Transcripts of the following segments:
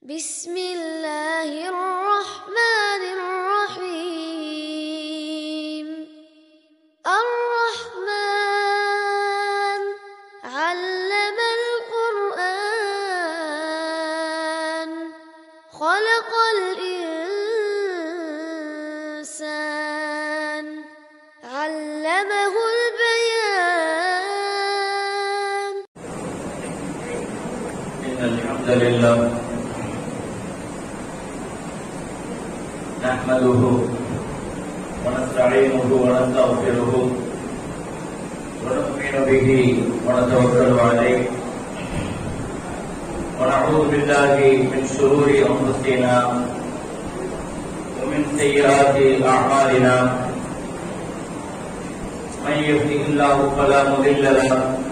بسم الله الرحمن الرحيم الرحمن علم القرآن خلق الإنسان علمه البيان إن الحمد لله نحمده ونستعينه ونستغفره ونؤمن به ونتوكل عليه ونعوذ بالله من شرور أنفسنا ومن سيئات أعمالنا من يهده الله فلا مضل له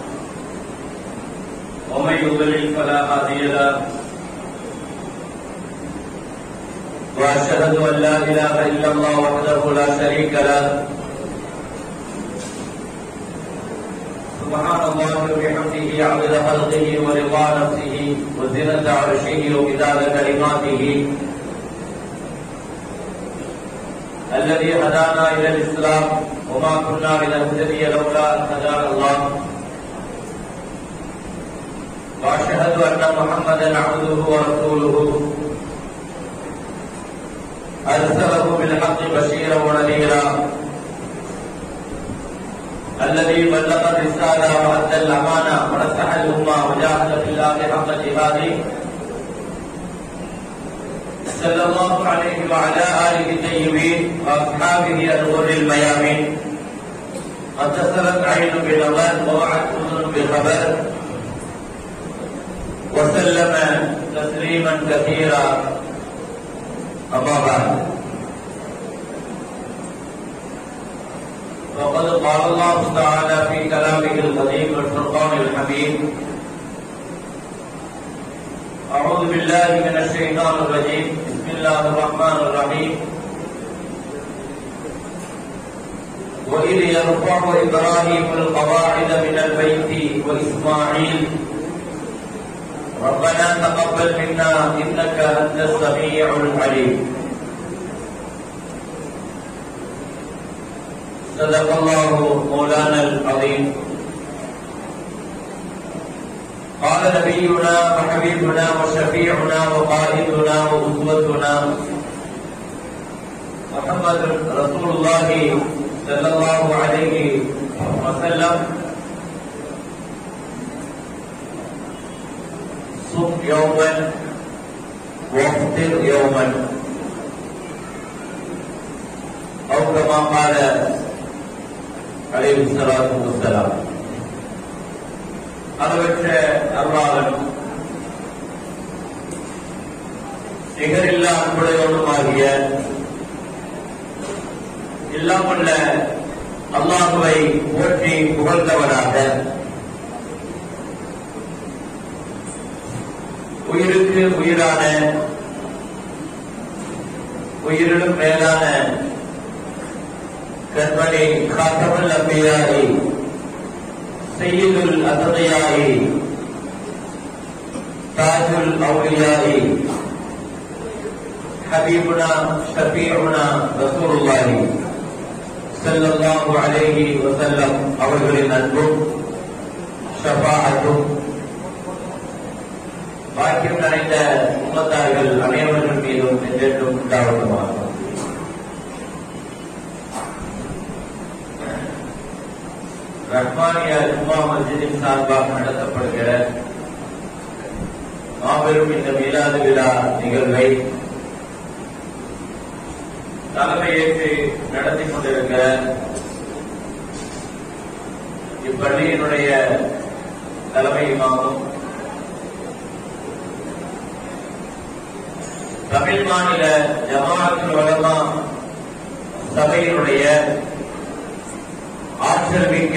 ومن يضلل فلا هادي له واشهد ان لا اله الا الله وحده لا شريك له سبحان الله وبحمده عدد خلقه ورضا نفسه وزنة عرشه ومداد كلماته الذي هدانا الى الاسلام وما كنا لنهتدي لولا ان هدانا الله واشهد ان محمدا عبده ورسوله ارسله بالحق بشيرا ونذيرا الذي بلغ الرساله وادى الامانه ونصح الامه وجاهد في الله حق جهاده صلى الله عليه وعلى اله الطيبين واصحابه الغر الميامين قد اتصلت عين بنظر ووعت اذن بخبر وسلم تسليما كثيرا أما بعد وقد قال الله تعالى في كلامه القديم والفرقان الحميد أعوذ بالله من الشيطان الرجيم بسم الله الرحمن الرحيم وإذ يرفع إبراهيم القواعد من البيت وإسماعيل ربنا تقبل منا انك انت السميع العليم صدق الله مولانا العظيم قال نبينا وحبيبنا وشفيعنا وقائدنا واسوتنا محمد رسول الله صلى الله عليه وسلم صم يوما وافطر يوما أو كما قال عليه الصلاة والسلام அளவற்ற அருளாளன் நிகரில்லா அன்புடையவனுமாகிய இல்லாமல்ல அல்லாஹுவை போற்றி புகழ்ந்தவனாக உயிருக்கு உயிரான உயிரிலும் மேலான கண்மணி காத்தமல் அம்பியாரி செய்யுதுல் அசதையாரி தாஜுல் அவுலியாரி ஹபீபுனா ஷபீஉனா ரசூலுல்லாஹி ஸல்லல்லாஹு அலைஹி வஸல்லம் அவர்களின் அன்பும் ஷஃபாஅத்தும் பாக்கியம் நிறைந்த உம்மத்தார்கள் அனைவர்கள் மீதும் என்றென்றும் உண்டாவதுமாக ரஹ்மானியா ஜும்மா மஸ்ஜிதின் சார்பாக நடத்தப்படுகிற மாபெரும் இந்த மீலாது விழா நிகழ்வை தலைமையேற்று நடத்தி கொண்டிருக்கிற இப்பள்ளியினுடைய தலைமை இமாமும் தமிழ் மாநில ஜமாஅத்துல் உலமா சபையினுடைய ஆற்றல் மிக்க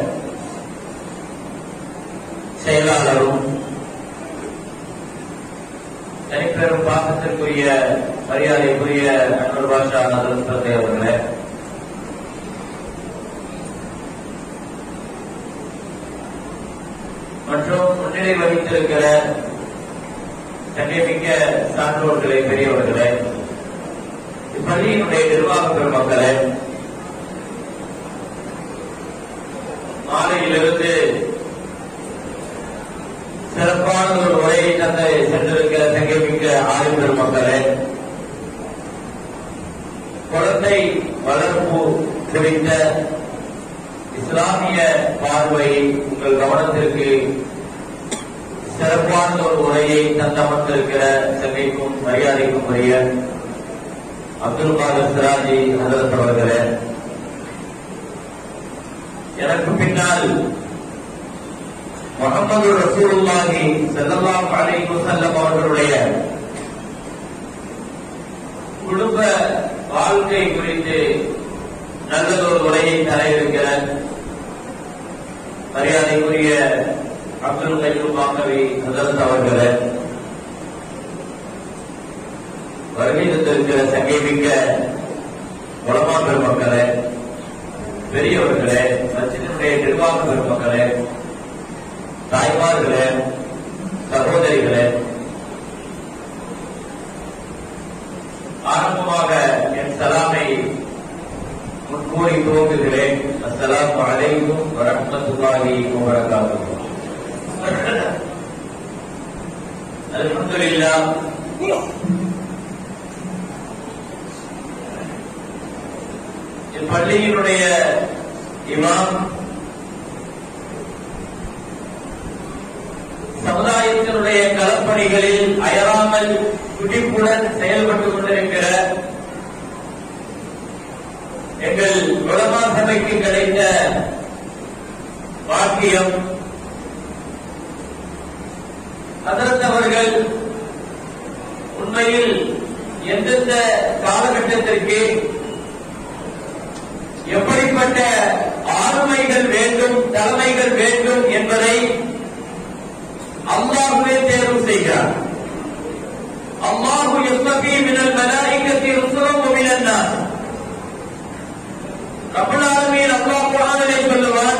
செயலாளரும் தனிப்பெரும் பாசத்திற்குரிய மரியாதைக்குரிய அன்பர் பாஷா நதன் தந்தை அவர்களே மற்றும் முன்னிலை வகித்திருக்கிற கண்ணியமிக்க சான்றோர்களே பெரியவர்களே இப்பள்ளியினுடைய நிர்வாக பெருமக்களே மாலையிலிருந்து சிறப்பான ஒரு உரையை தந்தை சென்றிருக்கிற தங்கமிக்க ஆய்வு பெருமக்களே குழந்தை வளர்ப்பு குறித்த இஸ்லாமிய பார்வையை உங்கள் கவனத்திற்கு சிறப்பான ஒரு உரையை தந்தமர்ந்திருக்கிற சென்னைக்கும் மரியாதைக்கும் உரிய அப்துல் காதர் சிராஜி ஹசரத் அவர்களே எனக்கு பின்னால் முகமது ரசூலுல்லாஹி ஸல்லல்லாஹு அலைஹி வஸல்லம் அவர்களுடைய குடும்ப வாழ்க்கை குறித்து நல்லதொரு உரையை தர இருக்கிற மரியாதைக்குரிய அப்துல் கையூப் மாக்கவி ஹசரத் அவர்களே வருகை தந்திருக்கிற சங்கேமிக்க உலமா பெருமக்களே பெரியவர்களே மச்சினுடைய நிர்வாக பெருமக்களே தாய்மார்களே சகோதரிகளே ஆரம்பமாக என் சலாமை முன்கூறி துவங்குகிறேன் அஸ்ஸலாமு அலைக்கும் வரஹ்மத்துல்லாஹி வபரகாத்துஹு அல்ஹம்துலில்லாஹ் இப்பள்ளியினுடைய இமாம் சமுதாயத்தினுடைய களப்பணிகளில் அயராமல் துடிப்புடன் செயல்பட்டுக் கொண்டிருக்கிற எங்கள் உலமா சபைக்கு கிடைத்த பாக்கியம் அதற்கு அவர்கள் உண்மையில் எந்தெந்த காலகட்டத்திற்கு எப்படிப்பட்ட ஆளுமைகள் வேண்டும் தலைமைகள் வேண்டும் என்பதை அல்லாஹுவே தேர்வு செய்கிறார் அல்லாஹு யஸ்தபி மினல் மலாயிகத்தி ருசுலம் மினன் நாஸ் ரப்பல் ஆலமீன் அல்லாஹ் குர்ஆனிலே சொல்லுவான்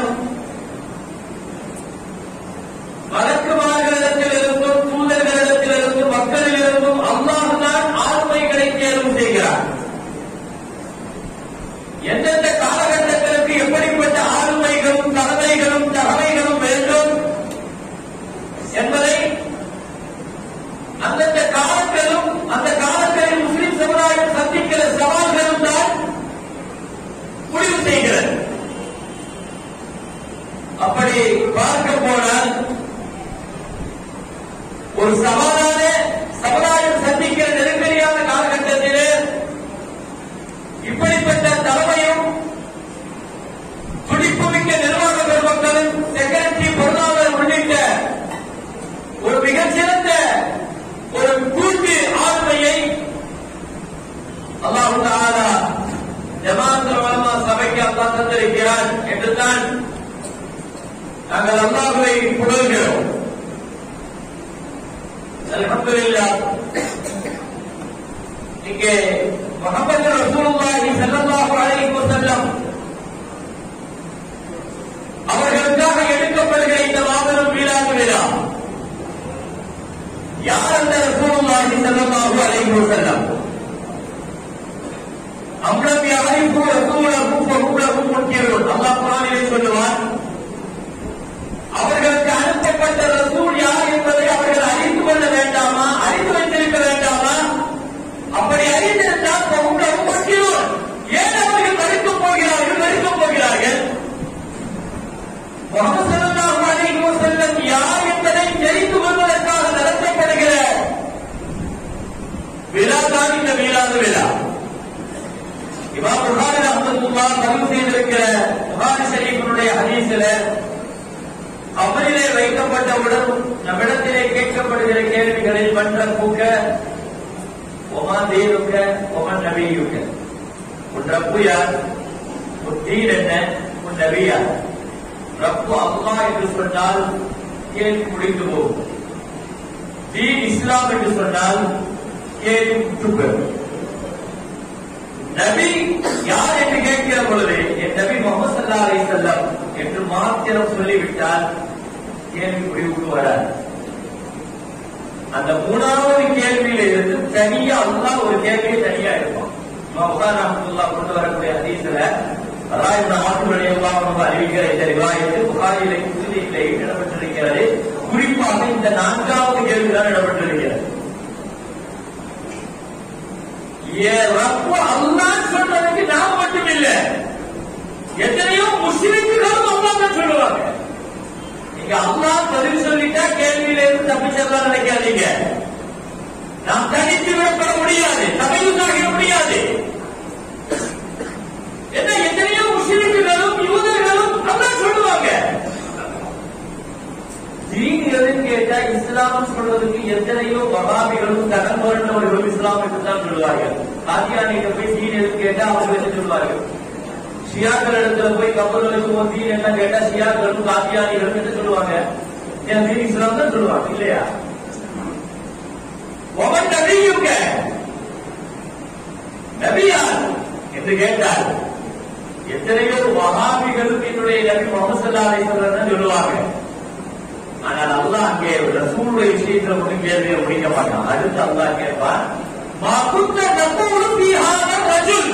மலக்குமார்களிடத்திலிருந்தும் தூதர்களிடத்திலிருந்தும் மக்களிலிருந்தும் அல்லாஹ் தான் ஆளுமைகளை தேர்வு செய்கிறார் எந்தெந்த காலகட்டத்திற்கு எப்படிப்பட்ட ஆளுமைகளும் தலைமைகளும் தகமைகளும் வேண்டும் என்பதை அந்தந்த காலங்களும் அந்த காலங்களில் முஸ்லிம் சமுதாயம் சந்திக்கிற சவால்களும் தான் முடிவு செய்கிறது அப்படி பார்க்க போனால் ஒரு சவாலான சமுதாயம் சந்திக்கிற நெருக்கடியான காலகட்டத்திலே இப்படிப்பட்ட தலைமையும் துடிப்புமிக்க நிர்வாக பெருமக்களும் செக்ரட்டரி பொருளாளர் உள்ளிட்ட ஒரு மிகச்சிறந்த ஒரு கூட்டு ஆளுமையை அல்லாஹு தாலா ஜமாத் உலமா சபைக்கு அல்லாஹ் தந்திருக்கிறார் என்றுதான் நாங்கள் அல்லாஹுவை புகழ்கிறோம் அல்ஹம்துலில்லாஹ் இங்கே முகமது ரசூலுல்லாஹி ஸல்லல்லாஹு அலைஹி வஸல்லம் அவர்களுக்காக எடுக்கப்படுகிற இந்த மாபெரும் மீலாது விழா யார் அந்த ரசூலுல்லாஹி ஸல்லல்லாஹு அலைஹி வஸல்லம் அம்லம் யாரிஃபு ரசூலஹு ஃபஹும் லஹு முன்கிரூன் அல்லாஹ் குர்ஆனிலே சொல்லுவான் அவர்களுக்கு அனுப்பப்பட்ட ரசூல் யார் என்பதை அவர்கள் அறிந்து கொள்ள வேண்டாமா அறிந்து வைத்திருக்க வேண்டாமா அப்படி அறிந்திருந்தால் ஃபஹும் லஹு முன்கிரூன் ஏன் அவர்கள் மறுக்கப் போகிறார்கள் மறுக்கப் போகிறார்கள் முகமது ஸல்லல்லாஹு அலைஹி வஸல்லம் யார் என்பதை தெரிந்து கொள்வதற்காக நடத்தப்படுகிற விழா தான் இந்த மீலாது விழா இமாம் புகாரி ரஹ்மத்துல்லாஹ் பதிவு செய்திருக்கிற புகாரி ஷரீஃபினுடைய ஹதீஸில் அமலிலே வைக்கப்பட்டவுடன் நம்மிடத்திலே கேட்கப்படுகிற கேள்விகளில் மற்ற பூக்க ஒமான் தீனுக்க ஒமன் நபியுக்க உன் ரப்பு யார் உன் தீன் என்ன உன் நபி யார் ரப்பு அல்லாஹ் என்று சொன்னால் கேள்வி முடிந்து போகும் தீன் இஸ்லாம் என்று சொன்னால் கேள்வி முற்று பெறும் நபி யார் என்று கேட்கிற பொழுது என் நபி முகமது சல்லா அலை செல்லம் என்று மாத்திரம் சொல்லிவிட்டால் கேள்வி முடிவுக்கு வராது அந்த மூணாவது கேள்வியில இருந்து தனியா அல்லாஹ் ஒரு கேள்வியை தனியா எடுப்பான் இமாம் புகார் ரஹ்மத்துல்லாஹ் கொண்டு வரக்கூடிய ஹதீஸ்ல அதான் இந்த ஆற்றுடைய நம்ம அறிவிக்கிற இந்த ரிவாயத்து புகாரிலே குருதியிலே இடம்பெற்றிருக்கிறது குறிப்பாக இந்த நான்காவது கேள்விதான் இடம்பெற்றிருக்கிறது ஏ ரப்பு அல்லாஹ் சொல்றதுக்கு நான் மட்டும் இல்ல எத்தனையோ முஸ்லிம்களும் அல்லாஹ் தான் சொல்லுவாங்க நீங்க அல்லாஹ் பதில் சொல்லிட்டா கேள்வியில இருந்து தப்பிச்சிடலாம் நினைக்காதீங்க நாம் தனித்து விடப்பட முடியாது தமையுசாகிட முடியாது என்ன எத்தனையோ முஸ்லிம்களும் யூதர்களும் அல்லாஹ் சொல்லுவாங்க தீன் எதுன்னு கேட்டா இஸ்லாம் சொல்றதுக்கு எத்தனையோ வகாபிகளும் கடன் புரண்டவர்களும் இஸ்லாம் என்று தான் சொல்லுவார்கள் காத்தியானிட்ட போய் தீன் எதுன்னு கேட்டா அவங்க என்ன சொல்லுவார்கள் ஷியாக்கள் இடத்துல போய் கப்பல்களுக்கு ஒரு தீன் என்ன கேட்டா ஷியாக்களும் காத்தியானிகளும் என்ன சொல்லுவாங்க என் தீன் இஸ்லாம் தான் சொல்லுவாங்க இல்லையா ஒவன் நபியுங்க நபியார் என்று கேட்டார் எத்தனையோ வகாபிகளுக்கு என்னுடைய நபி முகமது ஸல்லல்லாஹு அலைஹி வஸல்லம் சொல்லுவாங்க ஆனால் அல்லாஹ் அங்கே ரசூலுடைய விஷயத்துல மட்டும் கேள்வியை முடிக்க மாட்டான் அடுத்து அல்லாஹ் கேட்பான் மா குத்த நகூலு ஃபீ ஹாதா ரஜுல்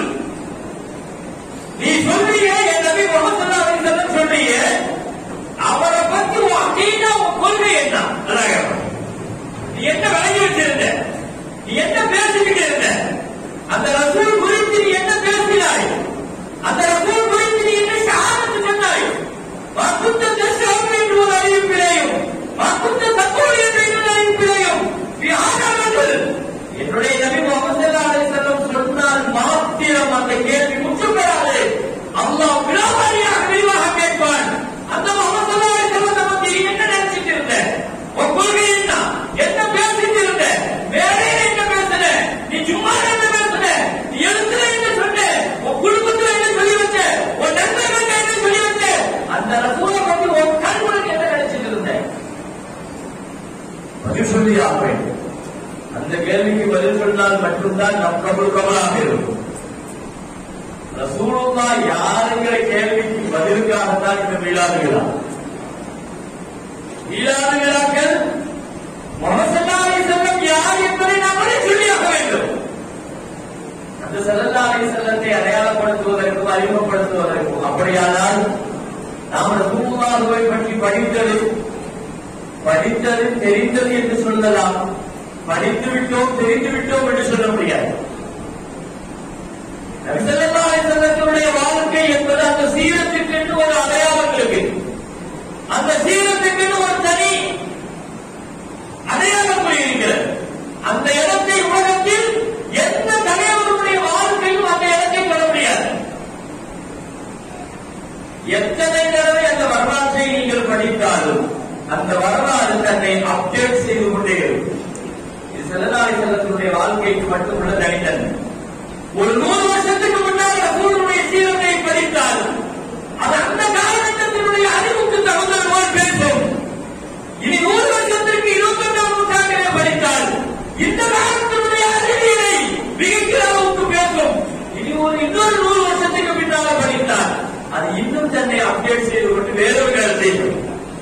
நீ சொல்றியே என் நபி முகமது ஸல்லல்லாஹு அலைஹி வஸல்லம் சொல்றியே அவரை பத்தி உன் அக்கீதா உன் கொள்கை என்ன அல்லாஹ் கேட்பான் நீ என்ன விளங்கி வச்சிருந்த நீ என்ன பேசிக்கிட்டு இருந்த அந்த ரசூல் குறித்து நீ என்ன பேசினாய் அந்த ரசூல் குறித்து நீ என்ன ஷஹாதத்து சொன்னாய் வாக்குத்த தஸ்ஸாம் என்று ஒரு அறிவிப்பிலேயும் வாக்குத்த தக்கூல் என்று இன்னொரு அறிவிப்பிலேயும் வியாழர்கள் என்னுடைய நபி முகமது ஸல்லல்லாஹு அலைஹி வஸல்லம் சொன்னால் மாத்திரம் அந்த கேள்வி முற்று பெறாது அல்லாஹ் விலாவாரியாக விரிவாக கேட்பான் அந்த முகமது ஸல்லல்லாஹு அலைஹி வஸல்லம் நமக்கு நீ என்ன நினைச்சிட்டு இருந்த உன் கொள்கை என்ன என்ன பேசிட்டு இருந்த வேலையில என்ன பேசுன நீ சும்மா என்ன பேசுன நீ எழுத்துல என்ன சொன்ன உன் குடும்பத்துல என்ன சொல்லி வச்ச உன் நண்பர்கள் என்ன சொல்லி வச்ச அந்த ரசூலை பத்தி உன் கண்களுக்கு என்ன நினைச்சிட்டு இருந்த பதில் சொல்லி ஆவேன் அந்த கேள்விக்கு பதில் சொன்னால் மட்டும்தான் நம் கபுல் கபலாக இருக்கும் ரசூலுல்லா யாருங்கிற கேள்விக்கு பதிலுக்காகத்தான் இந்த மீளாது விழா மீளாது விழாக்கள் முகமது ஸல்லல்லாஹு அலைஹி வஸல்லம் யார் என்பதை நாமளே சொல்லியாக வேண்டும் அந்த ஸல்லல்லாஹு அலைஹி வஸல்லத்தை அடையாளப்படுத்துவதற்கும் அறிமுகப்படுத்துவதற்கும் அப்படியானால் நாம் ரசூலுல்லாஹுவை பற்றி படித்தது படித்தது தெரிந்தது என்று சொல்லலாம் படித்து விட்டோம் தெரிந்து விட்டோம் என்று சொல்ல முடியாது நபி ஸல்லல்லாஹு அலைஹி வஸல்லத்தினுடைய வாழ்க்கை என்பது அந்த சீரத்துக்கு ஒரு அடையாளம் இருக்கு அந்த சீரத்துக்கு ஒரு தனி அடையாளம் இருக்கிறது அந்த இடத்தை உலகத்தில் எந்த தலைவருடைய வாழ்க்கையும் அந்த இடத்தை பெற முடியாது எத்தனை தடவை அந்த வரலாற்றை நீங்கள் படித்தாலும் அந்த வரலாறு தன்னை அப்டேட் செய்து கொண்டே இருக்கும் இது செல்லதாரி செல்லத்தினுடைய வாழ்க்கைக்கு மட்டுமுள்ள தனித்தன்மை ஒரு நூறு வருஷத்துக்கு முன்னால் ரசூலுடைய சீரத்தை படித்தால் அது அந்த காலகட்டத்தினுடைய அறிவுக்கு தகுந்த போல் பேசும் இனி நூறு வருஷத்திற்கு இருபத்தொன்றாம் நூற்றாண்டிலே படித்தால் இந்த காலத்தினுடைய அறிவியலை மிகக்கிற அளவுக்கு பேசும் இனி ஒரு இன்னொரு நூறு வருஷத்துக்கு பின்னால படித்தால் அது இன்னும் தன்னை அப்டேட் செய்து கொண்டு வேறொரு வேலை செய்யும்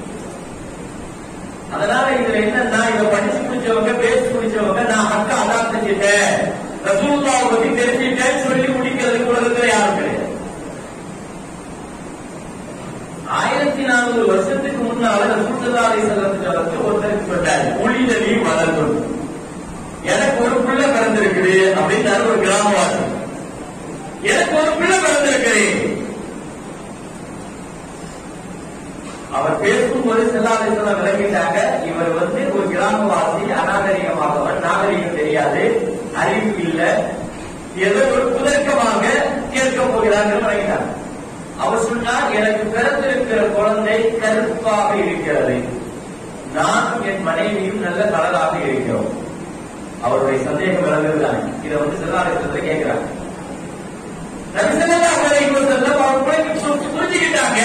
அதனால இதுல என்னன்னா இத படிச்சு முடிச்சவங்க பேசி முடிச்சவங்க நான் ஹக்க அதான் செஞ்சுட்டேன் ரசூல்லாவை பத்தி தெரிஞ்சுட்டேன்னு சொல்லி முடிக்கிறதுக்கு உலகத்துல யாரும் கிடையாது ஆயிரத்தி நானூறு வருஷத்துக்கு முன்னால ரசூலுல்லாஹி ஸல்லல்லாஹு அலைஹி ஒருத்தருக்கு சொன்னார் புலித நீ வளர்க்கும் எனக்கு ஒரு பிள்ளை பிறந்திருக்குது அப்படின்னு ஒரு கிராமவாசி எனக்கு ஒரு பிள்ளை பிறந்திருக்குது அவர் பேசும்போது செல்லாதேஸ்வர விளங்கிட்டாங்க இவர் வந்து ஒரு கிராமவாசி அநாகரிகமாகவன் நாகரிகம் தெரியாது அறிவு இல்ல ஏதோ ஒரு புதர்க்கமாக கேட்க போகிறார்கள் விளங்கிட்டாங்க அவர் சொன்னார் எனக்கு பிறந்திருக்கிற குழந்தை கருப்பாக இருக்கிறது நானும் என் மனைவியும் நல்ல கலராக இருக்கிறோம் அவருடைய சந்தேகம் விளங்குதுதான் இதை வந்து செல்லாதேஸ்வரத்தை கேட்கிறாங்க நபி ஸல்லல்லாஹு அலைஹி வஸல்லம் அவர் புரிஞ்சு புரிஞ்சுக்கிட்டாங்க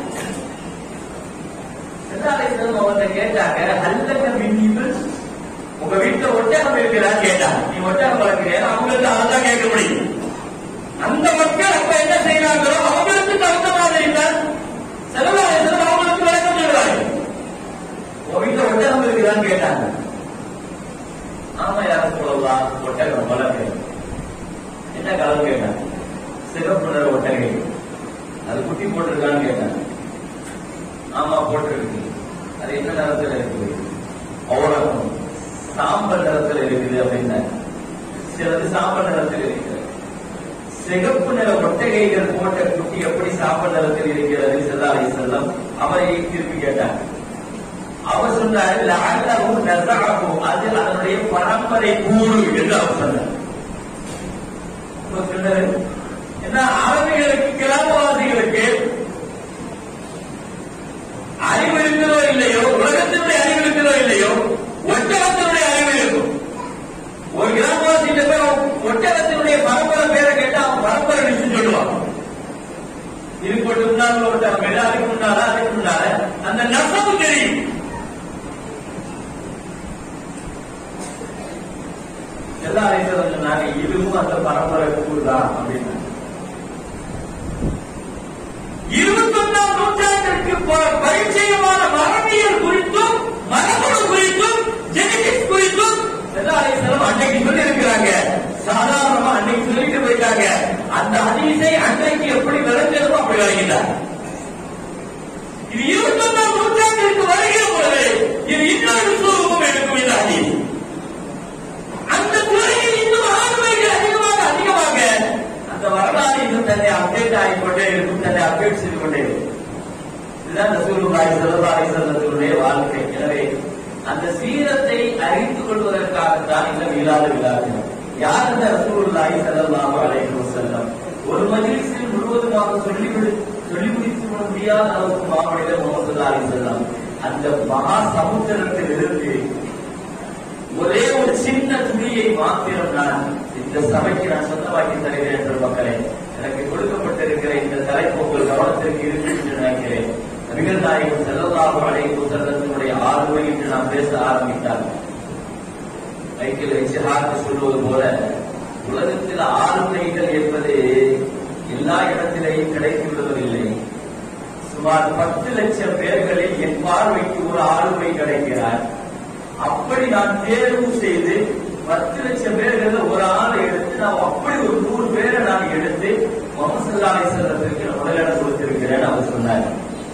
செல்லாதேஸ்வரம் அவர்கிட்ட கேட்டாங்க அல்லக்க மின்னிபிள் உங்க வீட்டுல ஒட்டகம் இருக்கிறான்னு கேட்டாங்க நீ ஒட்டகம் வளர்க்கிறேன் அவங்களுக்கு அதான் கேட்க முடியும் அந்த மக்கள் அப்ப என்ன செய்யறாங்களோ அவங்களுக்கு தகுந்த மாதிரி தான் செலவாயிரம் அவங்களுக்கு விளக்கம் சொல்றாங்க உங்க வீட்டுல ஒட்டகம் இருக்குதான்னு கேட்டாங்க ஆமா யாரும் சொல்லலாம் ஒட்டகம் வளர்க்க என்ன கலர் கேட்டேன் சிகப்பு நிற ஒட்டகை அது குட்டி போட்டிருக்கான்னு கேட்டேன் ஆமா போட்டிருக்கு அது என்ன நிறத்துல இருக்குது அவ்வளவு சாம்பல் நிறத்துல இருக்குது அப்படின்னு சிலது சாம்பல் நிறத்தில் இருக்கிறது சிகப்பு நிற ஒட்டகைகள் போட்ட குட்டி எப்படி சாம்பல் நிறத்தில் இருக்கிறது செல்லாலை செல்லம் அவரை திருப்பி கேட்டார் அவர் சொன்னார் லஅல்லஹு நஸஅஹு அது அதனுடைய பரம்பரை கூறு என்று அவர் சொன்னார் அவர் சொன்னாரு என்ன அரபிகளுக்கு கிராமவாசிகளுக்கு அறிவு இருக்கிறதோ இல்லையோ உலகத்தினுடைய அறிவு இருக்கிறதோ இல்லையோ ஒட்டகத்தினுடைய அறிவு இருக்கும் ஒரு கிராமவாசிகிட்ட போய் அவன் ஒட்டகத்தினுடைய பரம்பரை பேரை கேட்டா அவன் பரம்பரை நிச்சு சொல்லுவான் இது போட்டு முன்னாள் ஒட்டகம் இல்லை அதுக்கு முன்னால அதுக்கு முன்னால அந்த நசவு தெரியும் எல்லா அறிஞரும் சொன்னாங்க இதுவும் அந்த பரம்பரை கூறுதான் அப்படின்னு இருபத்தொன்னாம் நூற்றாண்டிற்கு ப- பரிச்சயமான மரபியல் குறித்தும் மரபணு குறித்தும் ஜெனடிக்ஸ் குறித்தும் எல்லா அறிஞரும் அன்னைக்கு சொல்லி இருக்கிறாங்க சாதாரணமா அன்னைக்கு சொல்லிட்டு போயிட்டாங்க அந்த ஹதீஸை அன்னைக்கு எப்படி விளைஞ்சதோ அப்படி விளங்கிட்டார் இது இருபத்தொன்னாம் நூற்றாண்டிற்கு வருகிற பொழுது இது இன்னொரு சுரூபம் எடுக்கும் இந்த ஹதீஸ் அந்த துறையில் இன்னும் ஆளுமைகள் அதிகமாக அதிகமாக அந்த வரலாறு இன்னும் தன்னை அப்டேட் ஆகிக்கொண்டே இருக்கும் தன்னை அப்டேட் செய்து கொண்டே இருக்கும் இதுதான் ரசூலுல்லாஹி ஸல்லல்லாஹு அலைஹி வஸல்லத்துடைய வாழ்க்கை எனவே அந்த சீரத்தை அறிந்து கொள்வதற்காகத்தான் இந்த மீளாது விழாக்கள் யார் இந்த ரசூலுல்லாஹி ஸல்லல்லாஹு அலைஹி வஸல்லம் ஒரு மஜ்லிஸில் முழுவதுமாக சொல்லி முடி- சொல்லி முடித்து விட முடியாத அளவுக்கு மாமனிதர் முகமது ஸல்லல்லாஹு அலைஹி வஸல்லம் அந்த மகா சமுத்திரத்தில் இருந்து ஒரே ஒரு சின்ன துணியை மாத்திரம் நான் இந்த சபைக்கு நான் சொந்தமாக்கி தருகிறேன் என்ற மக்களே எனக்கு கொடுக்கப்பட்டிருக்கிற இந்த தலைப்பு உங்கள் கவனத்திற்கு இருக்கு என்று நினைக்கிறேன் நபிகள் நாயகம் செல்லல்லாஹு அலைஹி வஸல்லத்தினுடைய ஆளுமை என்று நாம் பேச ஆரம்பித்தார் மைக்கேல் எச்சிஹார்ட் சொல்வது போல உலகத்தில் ஆளுமைகள் என்பது எல்லா இடத்திலேயும் கிடைத்து விடுவதில்லை சுமார் பத்து லட்சம் பேர்களில் என் பார்வைக்கு ஒரு ஆளுமை கிடைக்கிறார் அப்படி நான் தேர்வு செய்து பத்து லட்சம் பேர்கள் ஒரு ஆளை எடுத்து நான் அப்படி ஒரு நூறு பேரை நான் எடுத்து முகமதுல்லாலை செல்லத்திற்கு முதலிடம் கொடுத்திருக்கிறேன் அவர் சொன்னார்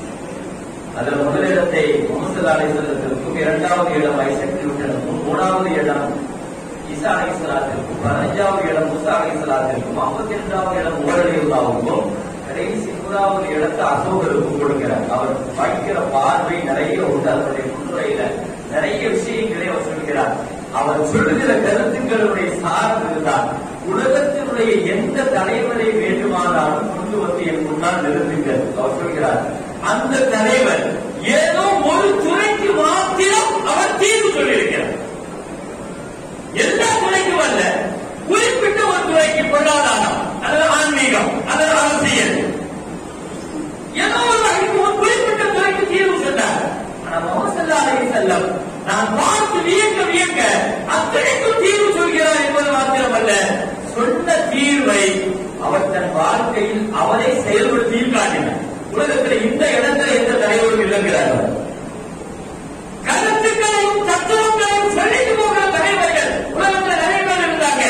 அதில் முதலிடத்தை முகமதுல்லாலை செல்லத்திற்கும் இரண்டாவது இடம் ஐசக்தி விட்டனுக்கும் மூணாவது இடம் ஈசா அலை சலாத்திற்கும் பதினஞ்சாவது இடம் முசா அலை சலாத்திற்கும் ஐம்பத்தி இரண்டாவது இடம் ஊரடியுல்லாவுக்கும் கடைசி நூறாவது இடத்தை அசோகருக்கும் கொடுக்கிறார் அவர் படிக்கிற பார்வை நிறைய உண்டு அவருடைய முன்னுரையில நிறைய விஷயங்களை அவர் சொல்கிறார் அவர் சொல்லுகிற கருத்துக்களுடைய சார்பு இருந்தால் உலகத்தினுடைய எந்த தலைவரை வேண்டுமானாலும் கொண்டு வந்து என் முன்னால் நிறுத்துங்கள் அவர் சொல்கிறார் அந்த தலைவர் ஏதோ ஒரு துறைக்கு மாத்திரம் அவர் தீர்வு சொல்லியிருக்கிறார் எல்லா துறைக்கும் அல்ல குறிப்பிட்ட ஒரு துறைக்கு பொருளாதாரம் அல்லது ஆன்மீகம் அல்லது அரசியல் ஏதோ ஒரு வகைக்கு ஒரு குறிப்பிட்ட துறைக்கு தீர்வு சொன்னார் ஆனா முகமது அலைஹி செல்லம் நான் பார்த்து வியக்க வியக்க அத்தனைக்கும் தீர்வு சொல்கிறார் என்பது மாத்திரமல்ல சொன்ன தீர்வை அவர் தன் வாழ்க்கையில் அவரை செயல்படுத்தியும் காட்டினார் உலகத்தில் இந்த இடத்துல எந்த தலைவரும் இல்லைங்கிறார் கருத்துக்களையும் தத்துவங்களையும் சொல்லிட்டு போகிற தலைவர்கள் உலகத்தில் நிறைய பேர் இருந்தாங்க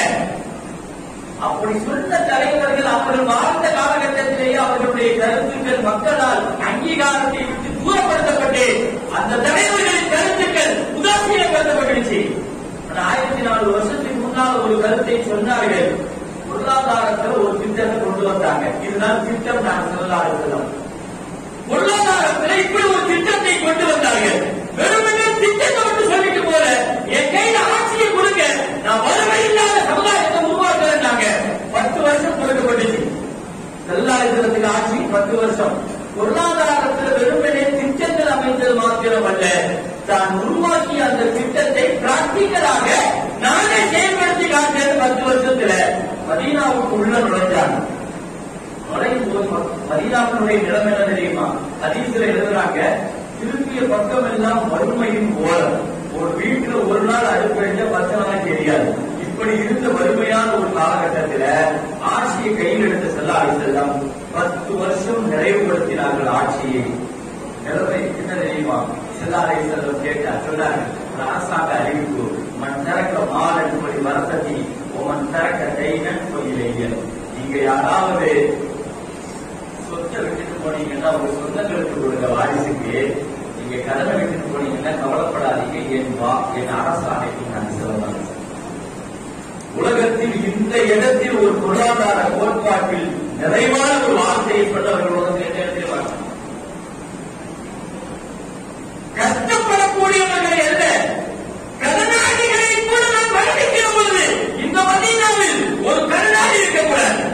அப்படி சொன்ன தலைவர்கள் அவர்கள் வாழ்ந்த காலகட்டத்திலேயே அவர்களுடைய கருத்துக்கள் மக்களால் அங்கீகாரத்தை விட்டு தூரப்படுத்தப்பட்டு அந்த தலைவர்களின் கருத்துக்கள் உதாசீனப்படுத்தப்பட்டுச்சு ஆனா ஆயிரத்தி நாலு வருஷத்துக்கு முன்னால் ஒரு கருத்தை சொன்னார்கள் பொருளாதாரத்தில் ஒரு திட்டத்தை கொண்டு வந்தாங்க இதுதான் திட்டம் நான் சொல்லலாம் பொருளாதாரத்தில் இப்படி ஒரு திட்டத்தை கொண்டு வந்தார்கள் வெறுமனே திட்டத்தை மட்டும் சொல்லிட்டு போல என் கையில ஆட்சியை கொடுங்க நான் வறுமை இல்லாத சமுதாயத்தை உருவாக்குறேன்னாங்க பத்து வருஷம் கொடுக்கப்பட்டுச்சு செல்லாயுதத்துக்கு ஆட்சி பத்து வருஷம் பொருளாதாரத்தில் வெறுமனே திட்டங்கள் அமைந்தது மாத்திரம் அல்ல தான் உருவாக்கிய அந்த திட்டத்தை பிராக்டிக்கலாக நானே செயல்படுத்தி காட்டியது பத்து வருஷத்துல மதீனாவுக்கு உள்ள நுழைஞ்சாங்க நுழையும் போது மதீனாவினுடைய நிலைமை என்ன தெரியுமா ஹதீஸ்ல எழுதுறாங்க திரும்பிய பக்கம் எல்லாம் வறுமையின் ஓரம் ஒரு வீட்டுல ஒரு நாள் அடுப்பு எரிஞ்ச பத்து நாள் தெரியாது இப்படி இருந்த வறுமையான ஒரு காலகட்டத்தில ஆட்சியை கையில் எடுத்து செல்ல செல்லம் பத்து வருஷம் நிறைவுபடுத்தினார்கள் ஆட்சியை நிலைமை என்ன தெரியுமா செல்லாரை செல்லம் கேட்டார் சொன்னார் ஒரு அரசாங்க அறிவிப்பு மண் தரக்க மாலன் போய் வரசதி உமன் தரக்க தைனன் போயிலேயே நீங்க யாராவது சொத்தை விட்டுட்டு போனீங்கன்னா உங்க சொந்தங்களுக்கு கொடுங்க வாரிசுக்கு நீங்க கடனை விட்டுட்டு போனீங்கன்னா கவலைப்படாதீங்க என் வா என் அரசாணைக்கு நான் சிறந்தேன் உலகத்தில் இந்த இடத்தில் ஒரு பொருளாதார கோட்பாட்டில் நிறைவான ஒரு வார்த்தையை சொன்னவர்கள் உலகத்தில் எந்த இடத்தில் வரலாம் கஷ்டப்படக்கூடியவர்கள் அல்ல கடனாளிகளை கூட நாம் வருகின்ற பொழுது இந்த மதீனாவில் ஒரு கடனாளி இருக்கக்கூடாது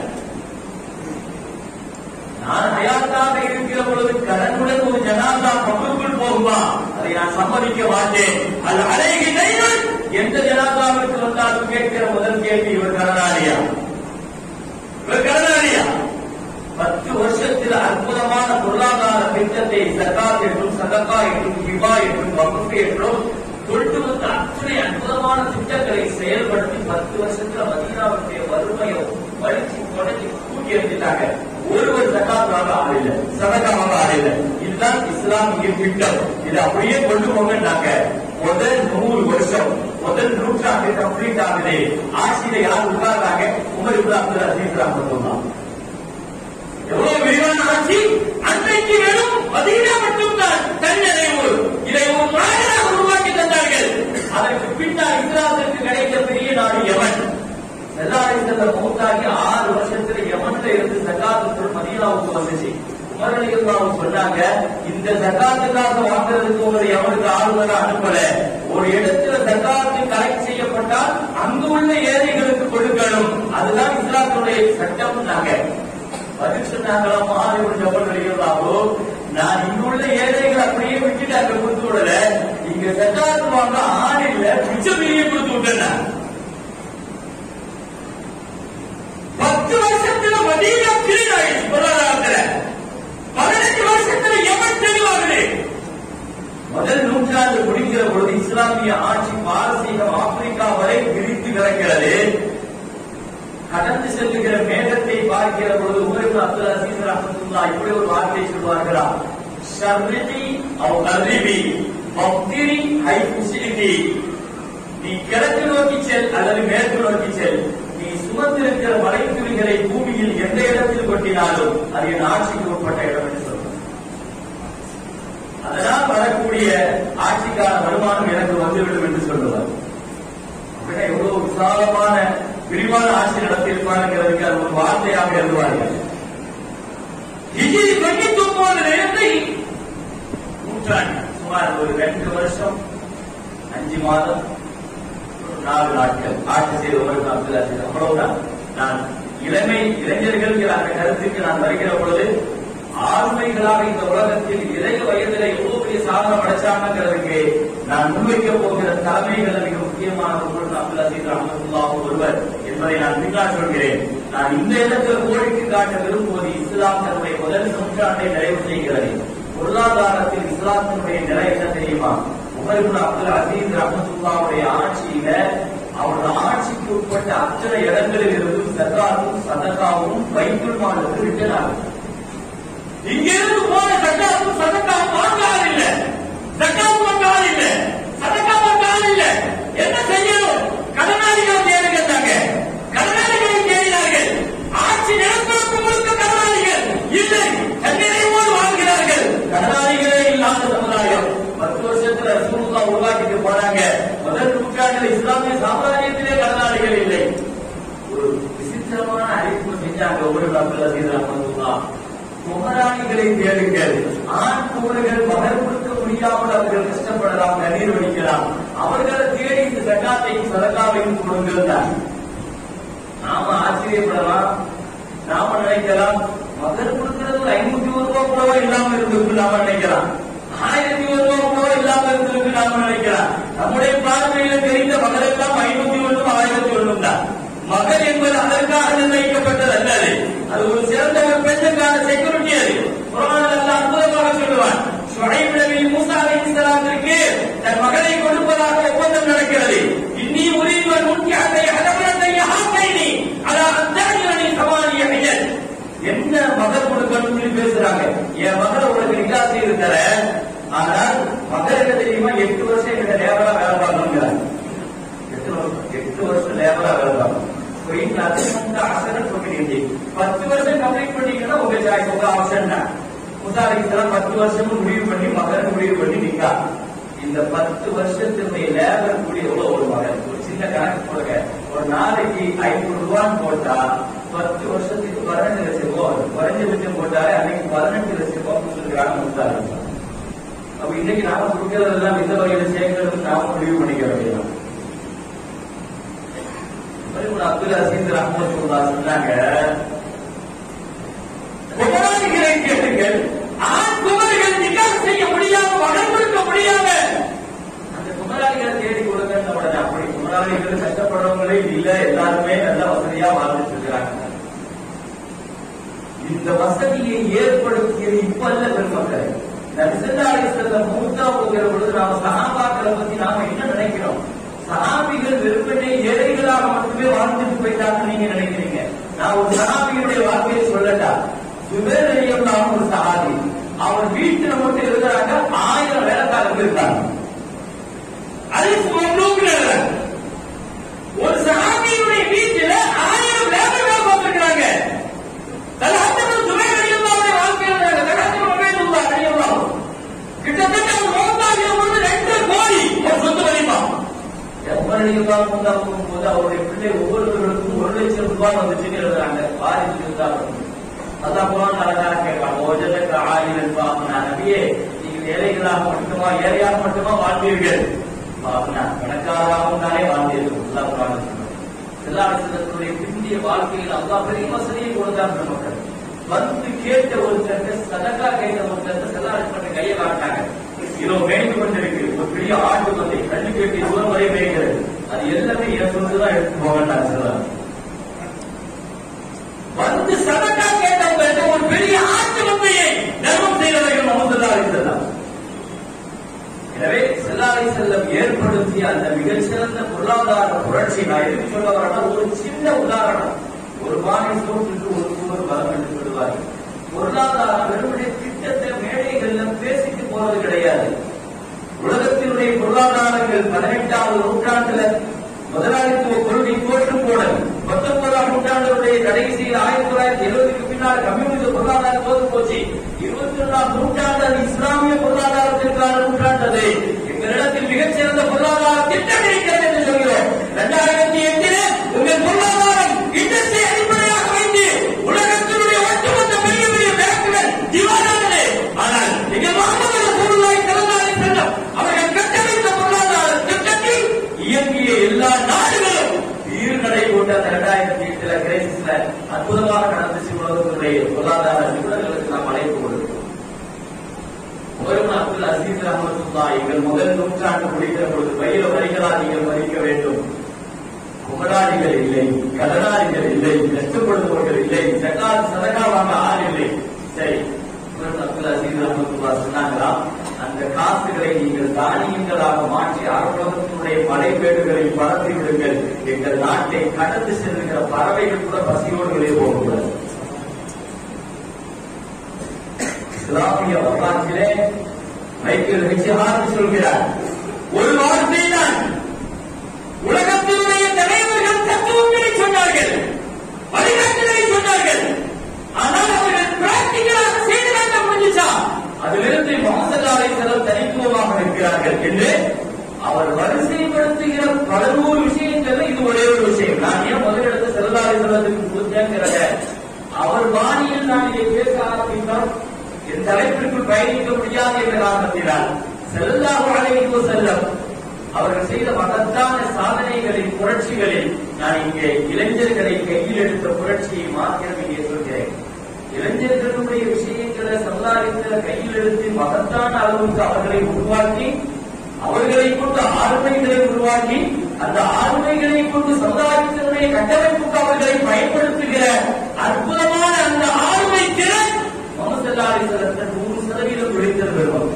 நான் ஹயாத்தாக இருக்கிற பொழுது கடனுடன் ஒரு ஜனாதா பங்குக்குள் போகுமா அதை நான் சம்மதிக்க மாட்டேன் அது அலைகிறேன் எந்த ஜனாதாவிற்கு வந்தாலும் கேட்கிற முதல் கேள்வி இவர் கடனாளியா இவர் கடனாளியா பத்து வருஷத்தில் அற்புதமான பொருளாதார திட்டத்தை சக்காத் என்றும் சதக்கா என்றும் ஹிபா என்றும் வகுப்பு என்றும் கொண்டு வந்த அத்தனை அற்புதமான திட்டங்களை செயல்படுத்தி பத்து வருஷத்துல மதீனாவுடைய வறுமையை வலிச்சு கொடைச்சு கூட்டி எடுத்துட்டாங்க ஒருவர் சக்காத்தாக ஆளில்லை சதக்காவாக ஆளில்லை இதுதான் இஸ்லாமிய திட்டம் இதை அப்படியே கொண்டு போங்கன்னாங்க முதல் நூறு வருஷம் முதல் நூற்றாண்டு கம்ப்ளீட் ஆகுது ஆட்சியில யார் உட்கார்றாங்க உமர் இப்னு அப்துல் அசீஸ் ரஹ்மத்துல்லாஹ் எவ்வளவு விரிவான ஆட்சி அன்றைக்கு வெறும் மதீனா மட்டும்தான் தன்னிறைவு இதை ஒரு நாடாக உருவாக்கி தந்தார்கள் அதற்கு பின்னால் இஸ்லாத்திற்கு கிடைத்த பெரிய நாடு யமன் செல்லாரை செல்ல மௌத்தாகி ஆறு வருஷத்துல யமன்ல இருந்து சகாத்துக்குள் மதீனாவுக்கு வந்துச்சு உமரலியல்லாவும் சொன்னாங்க இந்த சகாத்துக்காக வாங்குறதுக்கு ஒரு யமனுக்கு ஆளுநரை அனுப்பல ஒரு இடத்துல சகாத்து கலெக்ட் செய்யப்பட்டால் அங்கு உள்ள ஏழைகளுக்கு கொடுக்கணும் அதுதான் இஸ்லாத்துடைய சட்டம் நாங்க பதில் சொன்னாங்களா மாறி ஒரு ஜபல் வெளியிடலாமோ நான் இங்குள்ள ஏழைகள் அப்படியே விட்டுட்டு அங்க கொடுத்து விடல இங்க சக்காத்து வாங்க ஆள் இல்ல மிச்சம் மீறிய கொடுத்து விட்டேன் பத்து வருஷத்துல மதீனா கிளீனாயிடுச்சு பொருளாதாரத்துல பதினஞ்சு வருஷத்துல எவன் தெளிவாகுது முதல் நூற்றாண்டு முடிக்கிற பொழுது இஸ்லாமிய ஆட்சி பாரசீகம் ஆப்பிரிக்கா வரை விரித்து கிடக்கிறது கடந்து செல்லுகிற மேகத்தை பார்க்கிற பொழுது உமர் அப்துல் அசீஸ் ரஹமத்துல்லா இப்படி ஒரு வார்த்தை சொல்வார்களா ஷர்ரிதி அவ் கர்ரிபி பக்திரி ஹை குசிலிதி நீ கிழக்கு நோக்கி செல் அல்லது மேற்கு நோக்கி செல் நீ சுமந்திருக்கிற மலைத்துளிகளை பூமியில் எந்த இடத்தில் கொட்டினாலும் அது என் ஆட்சிக்கு உட்பட்ட இடம் என்று சொல்றோம் அதனால் வரக்கூடிய ஆட்சிக்கான வருமானம் எனக்கு வந்துவிடும் என்று சொல்லுவார் அப்படின்னா எவ்வளவு விசாலமான விரிவான ஆட்சி நடத்தியிருப்பாருங்கிறதுக்கு அது ஒரு வார்த்தையாக எழுதுவார்கள் ஹிஜ்ரி தொண்ணூத்தி ஒன்பது நேரத்தை நூற்றாண்டு சுமார் ஒரு ரெண்டு வருஷம் அஞ்சு மாதம் ஒரு நாலு நாட்கள் ஆட்சி செய்தவர்கள் அப்துல் அசீஸ் அவ்வளவுதான் நான் இளமை இளைஞர்கள் அந்த கருத்துக்கு நான் வருகிற பொழுது ஆளுமைகளாக இந்த உலகத்தில் இளைய வயதில் எவ்வளவு பெரிய சாதனை படைச்சாங்கிறதுக்கு நான் முன்வைக்க போகிற தலைமைகள் மிக முக்கியமான ஒருவர் அப்துல் அசீஸ் ரஹமத்துல்லாஹ் ஒருவர் என்பதை நான் பின்னால் சொல்கிறேன் நான் இந்த இடத்தில் கோடிட்டு காட்ட விரும்புவது இஸ்லாம் தன்னுடைய முதல் நூற்றாண்டை நிறைவு செய்கிறது பொருளாதாரத்தில் இஸ்லாத்தினுடைய நிலை என்ன தெரியுமா உமர் இப்னு அப்துல் அசீஸ் ரஹமத்துல்லாவுடைய ஆட்சியில அவருடைய ஆட்சிக்கு உட்பட்ட அத்தனை இடங்களில் இருந்து சர்க்காரும் சதக்காவும் வைத்துல் மாலுக்கு ரிட்டர்ன் ஆகும் இங்கிருந்து போன சக்காத்தும் சதக்காவும் வாங்க ஆள் இல்ல சக்காத்து வாங்க ஆள் இல்ல சதக்கா வாங்க ஆள் இல்ல என்ன செய்யணும் கடனாளிகள் தேடி கேட்டாங்க கடனாளிகளை தேடினார்கள் ஆட்சி நிலப்பரப்பு முழுக்க கடனாளிகள் இல்லை தன்னிறைவோடு வாழ்கிறார்கள் கடனாளிகளே இல்லாத சமுதாயம் பத்து வருஷத்துல ரசூலுல்லா உருவாக்கிட்டு போனாங்க முதல் நூற்றாண்டில் இஸ்லாமிய சாம்ராஜ்யத்திலே கடனாளிகள் இல்லை ஒரு விசித்திரமான அறிவிப்பு செஞ்சாங்க ஒவ்வொரு அப்துல் அசீஸ் ரஹமத்துல்லா குமராணிகளை தேடுங்கள் ஆண் குமரர்கள் மகர் கொடுக்க முடியாமல் அவர்கள் கஷ்டப்படலாம் கண்ணீர் வடிக்கலாம் அவர்களை தேடி இந்த சக்காத்தையும் சதக்காவையும் கொடுங்கள் நாம ஆச்சரியப்படலாம் நாம நினைக்கலாம் மகர் கொடுக்கிறது ஒரு ஐநூத்தி ஒரு ரூபாய் கூடவா இல்லாம இருந்திருக்கு நாம நினைக்கலாம் ஆயிரத்தி ஒரு ரூபாய் கூட இல்லாம இருந்திருக்கு நாம நினைக்கலாம் நம்முடைய பார்வையில தெரிந்த மகள் எல்லாம் ஐநூத்தி ஒன்றும் ஆயிரத்தி ஒன்றும் தான் மகள் என்பது அதற்காக நிர்ணயிக்கப்பட்டது அல்லது அது ஒரு சிறந்த ஒரு பெண்ணுக்கான செக்யூரிட்டி அது குரான் அல்ல அற்புதமாக சொல்லுவான் ஷுஐப் நபி மூசா அலைஹிஸ்ஸலாத்திற்கு தன் மகளை கொடுப்பதாக ஒப்பந்தம் நடக்கிறது இன்னி உரிவர் முன்கியாத்தை அடவரத்தை ஹாக்கைனி அலா அத்தாஜிரணி சவாலிய ஹையன் என்ன மகள் கொடுக்கணும்னு சொல்லி பேசுறாங்க என் மகளை உனக்கு நிகா செய்து தர ஆனால் மகள் என்ன தெரியுமா எட்டு வருஷம் எங்க நேரம் வேலை பார்க்கணுங்கிறாங்க சொல்லலாம் போயிட்டு அத்தனை அசரன் போட்டுருந்தீங்க பத்து வருஷம் கம்ப்ளீட் பண்ணீங்கன்னா உங்க சாய்ஸ் உங்க ஆப்ஷன் தான் முசாரிக்கு பத்து வருஷமும் முடிவு பண்ணி மகன் முடிவு பண்ணி நிக்கா இந்த பத்து வருஷத்தினுடைய லேபர் கூடி எவ்வளவு ஒரு மகன் ஒரு சின்ன கணக்கு போடுங்க ஒரு நாளைக்கு ஐநூறு ரூபான்னு போட்டா பத்து வருஷத்துக்கு பன்னெண்டு லட்சம் ரூபாய் வரும் குறைஞ்சபட்சம் போட்டாலே அன்னைக்கு பதினெட்டு லட்சம் ரூபாய் கொடுத்துருக்காங்க முசாரி அப்ப இன்னைக்கு நாம கொடுக்கறதெல்லாம் எந்த வகையில சேர்க்கறது நாம முடிவு பண்ணிக்க வேண்டியதான் அப்துல் அசீஸ் ரஹமத்துல்லா சொன்னாங்க குமரர்களை கேளுங்கள் ஆண் குமரர்கள் நிக்காக செய்ய முடியாம மகன் கொடுக்க முடியாம அந்த குமராளிகளை தேடி கொடுங்க உடனே அப்படி குமராளிகள் கஷ்டப்படுறவங்களே இல்ல எல்லாருமே நல்ல வசதியா வாழ்ந்துட்டு இருக்கிறாங்க இந்த வசதியை ஏற்படுத்தியது இப்ப அல்ல பெருமக்கள் நபிசல்லாஹி செல்லம் மூத்தா போகிற பொழுது நாம சஹாபாக்களை பத்தி நாம என்ன நினைக்கிறோம் சஹாபிகள் வெறுமனே ஏழைகளாக மட்டுமே வாழ்ந்துட்டு போயிட்டாங்கன்னு நீங்க நினைக்கிறீங்க நான் ஒரு சஹாபியுடைய வாழ்க்கையை சொல்லட்டா சுபேர் அலியம் ஒரு சஹாபி அவர் வீட்டுல மட்டும் இருக்கிறாங்க ஆயிரம் வேலைக்காரங்க இருக்காங்க அது சுமந்தோங்க ஒரு சஹாபியுடைய வீட்டுல ஆயிரம் வேலைக்காரங்க பார்த்திருக்கிறாங்க தலஹத்தம் சுபைர் ரலியல்லாஹு வாழ்க்கையில தலஹத்தம் உபைதுல்லாஹ் ரலியல்லாஹு கிட்டத்தட்ட ஒரு மௌத்தாகிய பொழுது ரெண்டு கோடி ஒரு சொத்து மதிப்பா உமர் ரலியல்லாஹு மூத்தாகும் போது அவருடைய பிள்ளை ஒவ்வொருவருக்கும் ஒரு லட்சம் ரூபாய் வந்துச்சுன்னு எழுதுறாங்க வாரிசு இருந்தாலும் அல்லாஹ் குர்ஆன் அழகாக கேட்கிறான் ஓஜதக்க ஆயிரன் பாபனா நபியே நீங்க ஏழைகளாக மட்டுமா ஏழையாக மட்டுமா வாழ்ந்தீர்கள் பாபனா கணக்காராகவும் தானே வாழ்ந்தீர்கள் அல்லாஹ் குர்ஆன் சொல்றான் செல்லாசனத்துடைய பிந்திய வாழ்க்கையில் அல்லாஹ் பெரிய வசதியை கொடுத்தார் மக்கள் வந்து கேட்ட ஒருத்தருக்கு சதக்கா கேட்ட ஒருத்தருக்கு செல்லாசன கையை காட்டினாங்க இதோ மேய்ந்து கொண்டிருக்கு ஒரு பெரிய ஆட்டு வந்து கண்ணு கேட்டு தூரம் வரை மேய்கிறது அது எல்லாமே என் சொல்லுதான் எடுத்து போகட்டாங்க செல்லாம் வந்து சதக்கா கேட்டவங்க ஒரு பெரிய ஆட்டு மந்தையை தர்மம் செய்தவர்கள் முகமது அலிசல்லாம் எனவே செல்லாலை செல்லம் ஏற்படுத்திய அந்த மிகச்சிறந்த பொருளாதார புரட்சி நான் எதுக்கு சொல்ல வரேன்னா ஒரு சின்ன உதாரணம் ஒரு பானை சோற்றுக்கு ஒரு கூவர் பலம் என்று சொல்லுவார்கள் பொருளாதாரம் வெறுமனே திட்டத்தை மேடைகள்ல பேசிட்டு போறது கிடையாது உலகத்தினுடைய பொருளாதாரங்கள் பதினெட்டாவது நூற்றாண்டுல முதலாளித்துவ கொள்கை தோற்று போனது பத்தொன்பதாம் நூற்றாண்டுடைய கடைசியில் ஆயிரத்தி தொள்ளாயிரத்தி எழுபதுக்கு பின்னால் கம்யூனிச பொருளாதாரம் தோற்று போச்சு இருபத்தி ஒன்றாம் நூற்றாண்டு அது இஸ்லாமிய பொருளாதாரத்திற்கான நூற்றாண்டு அது எங்களிடத்தில் மிகச்சிறந்த பொருளாதார திட்டம் இருக்கிறது என்று சொல்கிறோம் இரண்டாயிரத்தி எட்டில் உங்கள் பொருளாதாரம் இண்டஸ்ட்ரி அடிப்படையாக வைத்து உலகத்தினுடைய ஒட்டுமொத்த பெரிய பெரிய பேங்குகள் திவாலானது ஆனால் நீங்கள் முகமது ரசூலுல்லாஹி ஸல்லல்லாஹு அலைஹி வஸல்லம் அவர்கள் கட்டமைத்த பொருளாதார திட்டத்தில் இயங்கிய எல்லா நாடுகளும் ஈர்நடை கொண்ட அந்த இரண்டாயிரத்தி எட்டுல கிரைசிஸ்ல அற்புதமாக நடந்துச்சு உலகத்தினுடைய பொருளாதார நிபுணர்களுக்கு நாம் அழைப்பு கொடுக்கிறோம் உமரும் அப்துல் அசீஸ் ரஹமத்துல்லா எங்கள் முதல் நூற்றாண்டு முடிக்கிற பொழுது பயிர வரிகளா நீங்கள் மதிக்க வேண்டும் குமராளிகள் இல்லை கடனாளிகள் இல்லை கஷ்டப்படுபவர்கள் இல்லை சக்கால் சதகா வாங்க ஆள் இல்லை சரி உமரும் அப்துல் அசீஸ் ரஹமத்துல்லா சொன்னாங்களா அந்த காசுகளை நீங்கள் தானியங்களாக மாற்றி அரபுலகத்தினுடைய மலைப்பேடுகளை பறந்து விடுங்கள் எங்கள் நாட்டை கடந்து செல்கிற பறவைகள் கூட பசியோடு வெளியே போகக்கூடாது இஸ்லாமிய வரலாற்றிலே மைக்கேல் ரிச்சஹார்ட் சொல்கிறார் ஒரு வார்த்தை தான் உலகத்தினுடைய தலைவர்கள் தத்துவங்களை சொன்னார்கள் வழிகாட்டுதலை சொன்னார்கள் ஆனால் அவர்கள் பிராக்டிகலாக செய்து காட்ட முடிஞ்சுச்சா அதிலிருந்து மகசல்லாவை செலவு தனித்துவமாக இருக்கிறார்கள் என்று அவர் வரிசைப்படுத்துகிற பலநூறு விஷயங்கள்ல இது ஒரே ஒரு விஷயம் நான் ஏன் முதலிடத்து செல்லதாரி செல்லத்துக்கு கொடுத்தேங்கிறத அவர் பாணியில் நான் இதை பேச ஆரம்பித்தால் என் தலைப்பிற்குள் பயணிக்க முடியாது என்ற காரணத்தினால் செல்லாஹு அலைஹி செல்லம் அவர்கள் செய்த மகத்தான சாதனைகளின் புரட்சிகளில் நான் இங்கே இளைஞர்களை கையில் எடுத்த புரட்சியை மாத்திரம் இங்கே சொல்கிறேன் இளைஞர்களுடைய விஷயங்களை சமுதாயத்தில் கையில் எடுத்து மகத்தான அளவுக்கு அவர்களை உருவாக்கி அவர்களை கொண்டு ஆளுமைகளை உருவாக்கி அந்த ஆளுமைகளை கொண்டு சமுதாயத்தினுடைய கட்டமைப்புக்கு அவர்களை பயன்படுத்துகிற அற்புதமான அந்த ஆளுமை திறன் மமசல்லாரி சிலத்தில் நூறு சதவீதம் விளைத்தல் பெறுவாங்க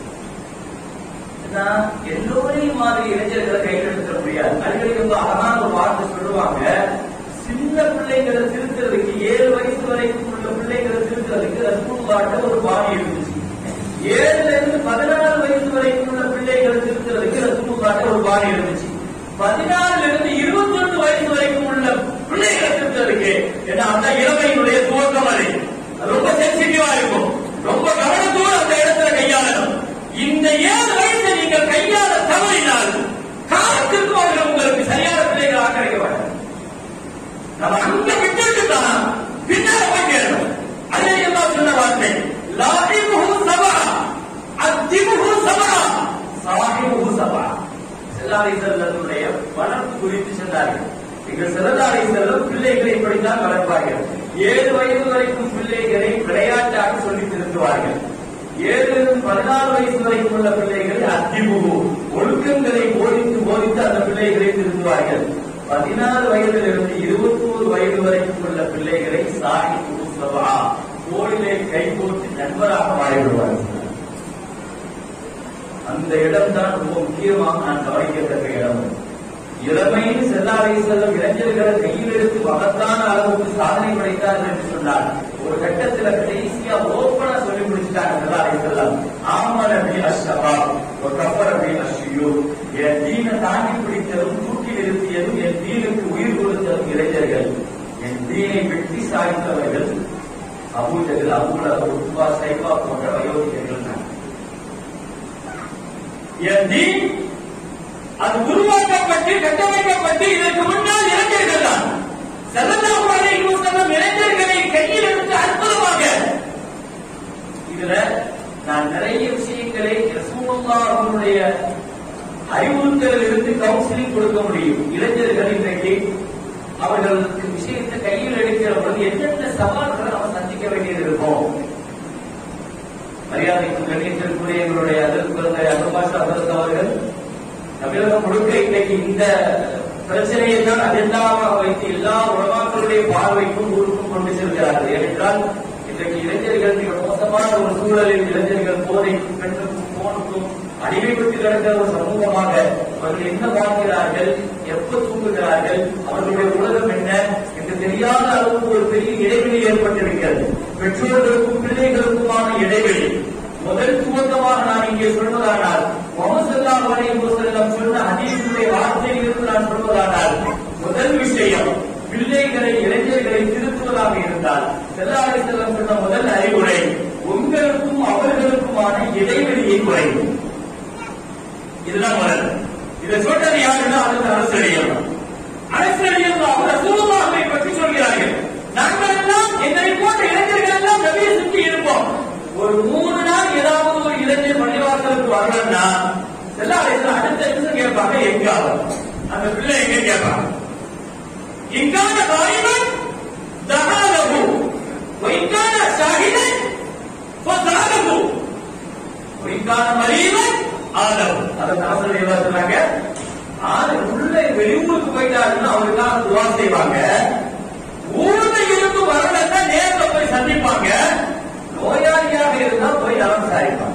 எல்லோரையும் மாதிரி இளைஞர்களை கையில் எடுத்துட முடியாது அடிக்கடி ரொம்ப அழகான ஒரு வார்த்தை சொல்லுவாங்க சின்ன பிள்ளைங்களை திருத்துறதுக்கு ஏழு வயசு வரைக்கும் உள்ள பிள்ளைங்களை திருத்துறதுக்கு ரசூல்லாட்ட ஒரு பாணி இருந்துச்சு ஏழுல இருந்து பதினாறு வயசு வரைக்கும் உள்ள பிள்ளைகளை திருத்துறதுக்கு ரசூல்லாட்ட ஒரு பாணி இருந்துச்சு பதினாறுல இருந்து இருபத்தி ஒன்று வயசு வரைக்கும் உள்ள அதான் இளமையினுடைய துவக்கம் அது அது ரொம்ப சென்சிட்டிவா இருக்கும் ரொம்ப கவனத்தோடு அந்த இடத்துல கையாளணும் இந்த ஏழு வயசை நீங்கள் கையாள தவறினால் காலத்திற்கு அவர்கள் உங்களுக்கு சரியான பிள்ளைகள் ஆக்கிரமிக்க மாட்டாங்க நம்ம அங்க விட்டுட்டு தான் பின்னால போய் கேட்கணும் அதே எல்லாம் சொன்ன வார்த்தை லாஹிமுஹு சபா அத்திமுஹு சபா சாஹிமுஹு சபா செல்லாரை செல்லத்துடைய வளர்ப்பு குறித்து சொன்னார்கள் எங்கள் சிறந்தாரை செல்லும் பிள்ளைகளை இப்படித்தான் வளர்ப்பார்கள் ஏழு வயது வரைக்கும் பிள்ளைகளை விளையாட்டாக சொல்லி திருத்துவார்கள் ஏழு பதினாறு வயசு வரைக்கும் உள்ள பிள்ளைகளை அத்திமுகு ஒழுக்கங்களை போதித்து போதித்து அந்த பிள்ளைகளை திருத்துவார்கள் பதினாறு வயதிலிருந்து இருபத்தோரு வயது வரைக்கும் உள்ள பிள்ளைகளை சாகி சபா தோளிலே கை போட்டு நண்பராக மாறிவிடுவார்கள் அந்த இடம் தான் ரொம்ப முக்கியமாக நான் கவனிக்கத்தக்க இடம் இளமையில் செல்லாரை செல்லும் இளைஞர்களை கையில் எடுத்து மகத்தான அளவுக்கு சாதனை படைத்தார்கள் என்று சொன்னார் ஒரு கட்டத்துல கடைசியா ஓப்பனா சொல்லி முடிச்சிட்டாங்க செல்லாரை செல்லம் ஆமன பி அஷ்டபா ஒரு கப்பர பி அஷ்யு என் தீனை தாண்டி பிடித்ததும் தூக்கி நிறுத்தியதும் என் தீனுக்கு உயிர் கொடுத்ததும் இளைஞர்கள் என் தீனை வெட்டி சாய்த்தவர்கள் அபூஜர்கள் அபூல உட்பா சைபா போன்ற வயோதிகர்கள் தான் என் தீன் அது உருவாக்கப்பட்டு கட்டமைக்கப்பட்டு இதற்கு முன்னால் இளைஞர்கள் தான் செல்லல்லாஹு அலைஹி வஸல்லம் இளைஞர்களை கையில் எடுத்து அற்புதமாக இதுல நான் நிறைய விஷயங்களை ரசூலுல்லாஹ் அவர்களுடைய அறிவுறுத்தலில் இருந்து கவுன்சிலிங் கொடுக்க முடியும் இளைஞர்கள் இன்றைக்கு அவர்களுக்கு விஷயத்தை கையில் எடுக்கிற பொழுது என்னென்ன சவால்களை நம்ம சந்திக்க வேண்டியது இருக்கும் மரியாதைக்கு கணேசனுக்குரிய எங்களுடைய அதற்கு அனுபாஷ அதற்கு அவர்கள் தமிழகம் முழுக்க இன்னைக்கு இந்த பிரச்சனையை தான் அதெல்லாமாக வைத்து எல்லா உலமாக்களுடைய பார்வைக்கும் ஊருக்கும் கொண்டு செல்கிறார்கள் ஏனென்றால் இன்றைக்கு இளைஞர்கள் மிக மோசமான ஒரு சூழலில் இளைஞர்கள் போதைக்கும் பெண்ணுக்கும் போனுக்கும் அடிமைப்பட்டு கிடக்கிற ஒரு சமூகமாக அவர்கள் என்ன வாழ்கிறார்கள் எப்ப தூங்குகிறார்கள் அவர்களுடைய உலகம் என்ன என்று தெரியாத அளவுக்கு ஒரு பெரிய இடைவெளி ஏற்பட்டிருக்கிறது பெற்றோர்களுக்கும் பிள்ளைகளுக்குமான இடைவெளி முதல் துவக்கமாக நான் இங்கே சொல்வதானால் முகமது ஸல்லல்லாஹு அலைஹி வஸல்லம் சொன்ன ஹதீஸுடைய வார்த்தையிலிருந்து நான் சொல்வதானால் முதல் விஷயம் பிள்ளைகளை இளைஞர்களை திருத்துவதாக இருந்தால் ஸல்லல்லாஹு அலைஹி வஸல்லம் சொன்ன முதல் அறிவுரை உங்களுக்கும் அவர்களுக்குமான இடைவெளியை குறைக்கும் இதுதான் முதல் இதை சொன்னது யாருன்னா அதுக்கு அரசடியம் அரசடியம் அவர் ரசூலுல்லாஹை பற்றி சொல்கிறார்கள் நாங்கள் எல்லாம் எங்களை போன்ற இளைஞர்கள் எல்லாம் நபியை சுற்றி இருப்போம் ஒரு மூணு நாள் ஏதாவது ஒரு இளைஞர் பள்ளிவாசலுக்கு வரலன்னா எல்லா இடத்துல அடுத்த நிமிஷம் கேட்பாங்க எங்க அவர் அந்த பிள்ளை எங்க கேட்பாங்க இங்கான வாலிபன் தகாலகு வைக்கான ஷாஹிதன் ஃபசாலகு வைக்கான மரீவன் ஆதம் அதை தாசர் என்ன சொன்னாங்க ஆறு உள்ள வெளியூருக்கு போயிட்டாருன்னா அவருக்காக துவா செய்வாங்க ஊர்ல இருந்து வரலன்னா நேர்ல போய் சந்திப்பாங்க நோயாளியாக இருந்தா போய் நலம் விசாரிப்பாங்க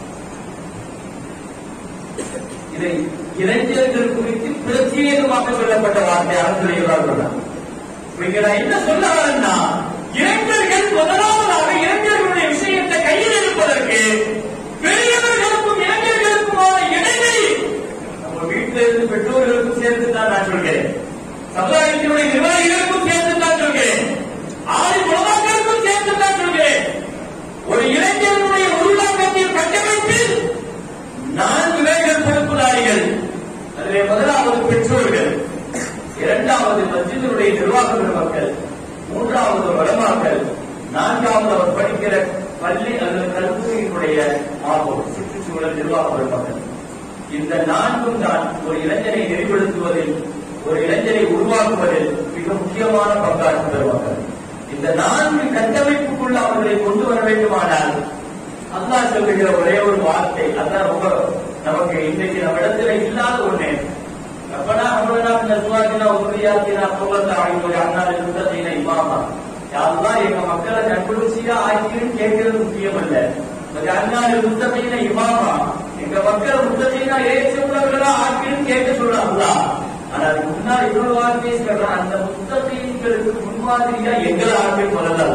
இதை இளைஞர்கள் குறித்து பிரத்யேகமாக சொல்லப்பட்ட வார்த்தை அரசுரையாக இங்க நான் என்ன சொல்ல வரேன்னா இளைஞர்கள் முதலாவதாக இளைஞர்களுடைய விஷயத்தை கையில் எடுப்பதற்கு பெரியவர்களுக்கும் இளைஞர்களுக்குமான இடைவெளி நம்ம வீட்டில இருந்து பெற்றோர்களுக்கும் சேர்த்து தான் நான் சொல்கிறேன் சமுதாயத்தினுடைய நிர்வாகிகளுக்கும் சேர்த்து தான் சொல்கிறேன் ஆறு உலகங்களுக்கும் சேர்த்து தான் சொல்கிறேன் ஒரு இளைஞனுடைய உருவாக்கத்தின் கட்டமைப்பில் நான்கு பேர்கள் பொறுப்புதாரிகள் அதிலே முதலாவது பெற்றோர்கள் இரண்டாவது மஸ்ஜிதினுடைய நிர்வாக பெருமக்கள் மூன்றாவது வளமாக்கள் நான்காவது அவர் படிக்கிற பள்ளி அல்லது கல்லூரியினுடைய ஆபம் சுற்றுச்சூழல் நிர்வாக பெருமக்கள் இந்த நான்கும் தான் ஒரு இளைஞனை நெறிப்படுத்துவதில் ஒரு இளைஞனை உருவாக்குவதில் மிக முக்கியமான பங்காற்று பெறுவார்கள் இந்த நான்கு கட்டமைப்புக்குள்ள அவர்களை கொண்டு வர வேண்டுமானால் அல்லாஹ் சொல்லுகிற ஒரே ஒரு வார்த்தை அதான் ரொம்ப நமக்கு இன்னைக்கு நம்ம இடத்துல இல்லாத ஒண்ணு ரப்பனா ஹம்லனா மின் அஸ்வாஜினா உர்ரியாத்தினா குர்ரத்த அய்யுன் வஜஅல்னா லில் முத்தகீன இமாமா யா அல்லாஹ் எங்க மக்களை நட்புறுச்சியா ஆக்கின்னு கேட்கிறது முக்கியம் அல்ல வஜஅல்னா லில் முத்தகீன இமாமா எங்க மக்கள் முத்தகீனா ஏற்றமுள்ளவர்களா ஆக்கின்னு கேட்க சொல்ற அல்லாஹ் ஆனா அதுக்கு முன்னாடி இன்னொரு வார்த்தையை சொல்றான் அந்த முத்தகீன்களுக்கு முன்மாதிரியா எங்களை ஆக்கி சொல்லல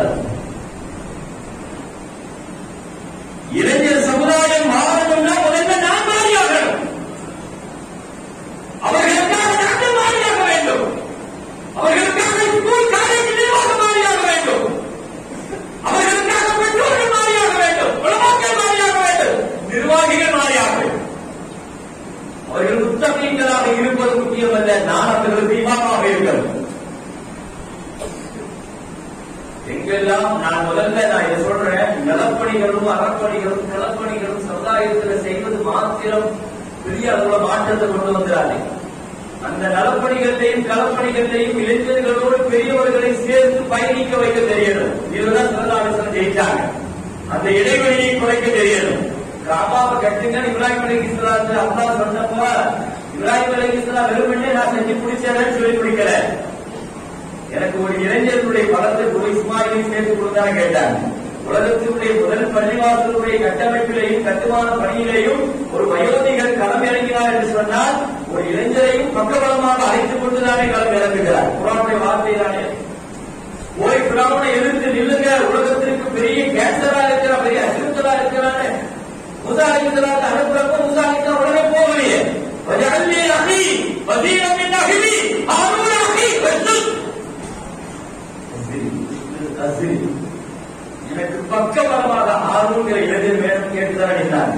இளைஞர் சமுதாயம் மாறணும்னா முதல்ல நான் மாறியாகணும் அவர்களுக்காக நாங்கள் மாறியாக வேண்டும் அவர்களுக்காக ஸ்கூல் காலேஜ் நிர்வாகம் மாறியாக இருக்கணும் எங்கெல்லாம் நான் முதல்ல நான் இதை சொல்றேன் நலப்பணிகளும் அறப்பணிகளும் களப்பணிகளும் சமுதாயத்துல செய்வது மாத்திரம் பெரிய அளவுல மாற்றத்தை கொண்டு வந்துடாது அந்த நலப்பணிகளையும் களப்பணிகளையும் இளைஞர்களோடு பெரியவர்களை சேர்த்து பயணிக்க வைக்க தெரியணும் இதுதான் சிறந்தாலேசனம் ஜெயிச்சாங்க அந்த இடைவெளியை குறைக்க தெரியணும் காபாவை கட்டுங்க இப்ராஹிம் அலி இஸ்லாத்து அல்லா சொன்னப்ப இப்ராஹிம் அலி இஸ்லாம் வெறுமனே நான் செஞ்சு பிடிச்சேன்னு சொல்லி பிடிக்கல எனக்கு ஒரு இளைஞர்களுடைய பலத்தை ஒரு இஸ்மாயிலையும் சேர்த்து கொடுத்தான்னு கேட்டாங்க உலகத்தினுடைய முதல் பள்ளிவாசலுடைய கட்டமைப்பிலேயும் கட்டுமான பணியிலேயும் ஒரு வயோதிகர் களம் இறங்கினார் என்று சொன்னால் ஒரு இளைஞரையும் பக்கபலமாக அழைத்துக் கொண்டுதானே களம் இறங்குகிறார் குரானுடைய வார்த்தை தானே போய் பிராமணை எதிர்த்து நில்லுங்க உலகத்திற்கு பெரிய கேன்சரா இருக்கிற பெரிய அசுத்தலா இருக்கிறான்னு முசா அலிசலாத்து அனுப்புறப்ப முசா அலிசலா உடனே போகலையே வஜஅல்லி அஹி வஸீரம் மின் அஹ்லி ஹாரூன் அஹி வஸ்துத் அஸ்ரி எனக்கு பக்கபலமாக ஆர்வங்கிற இளைஞர் வேணும் கேட்டுதான் நின்றாங்க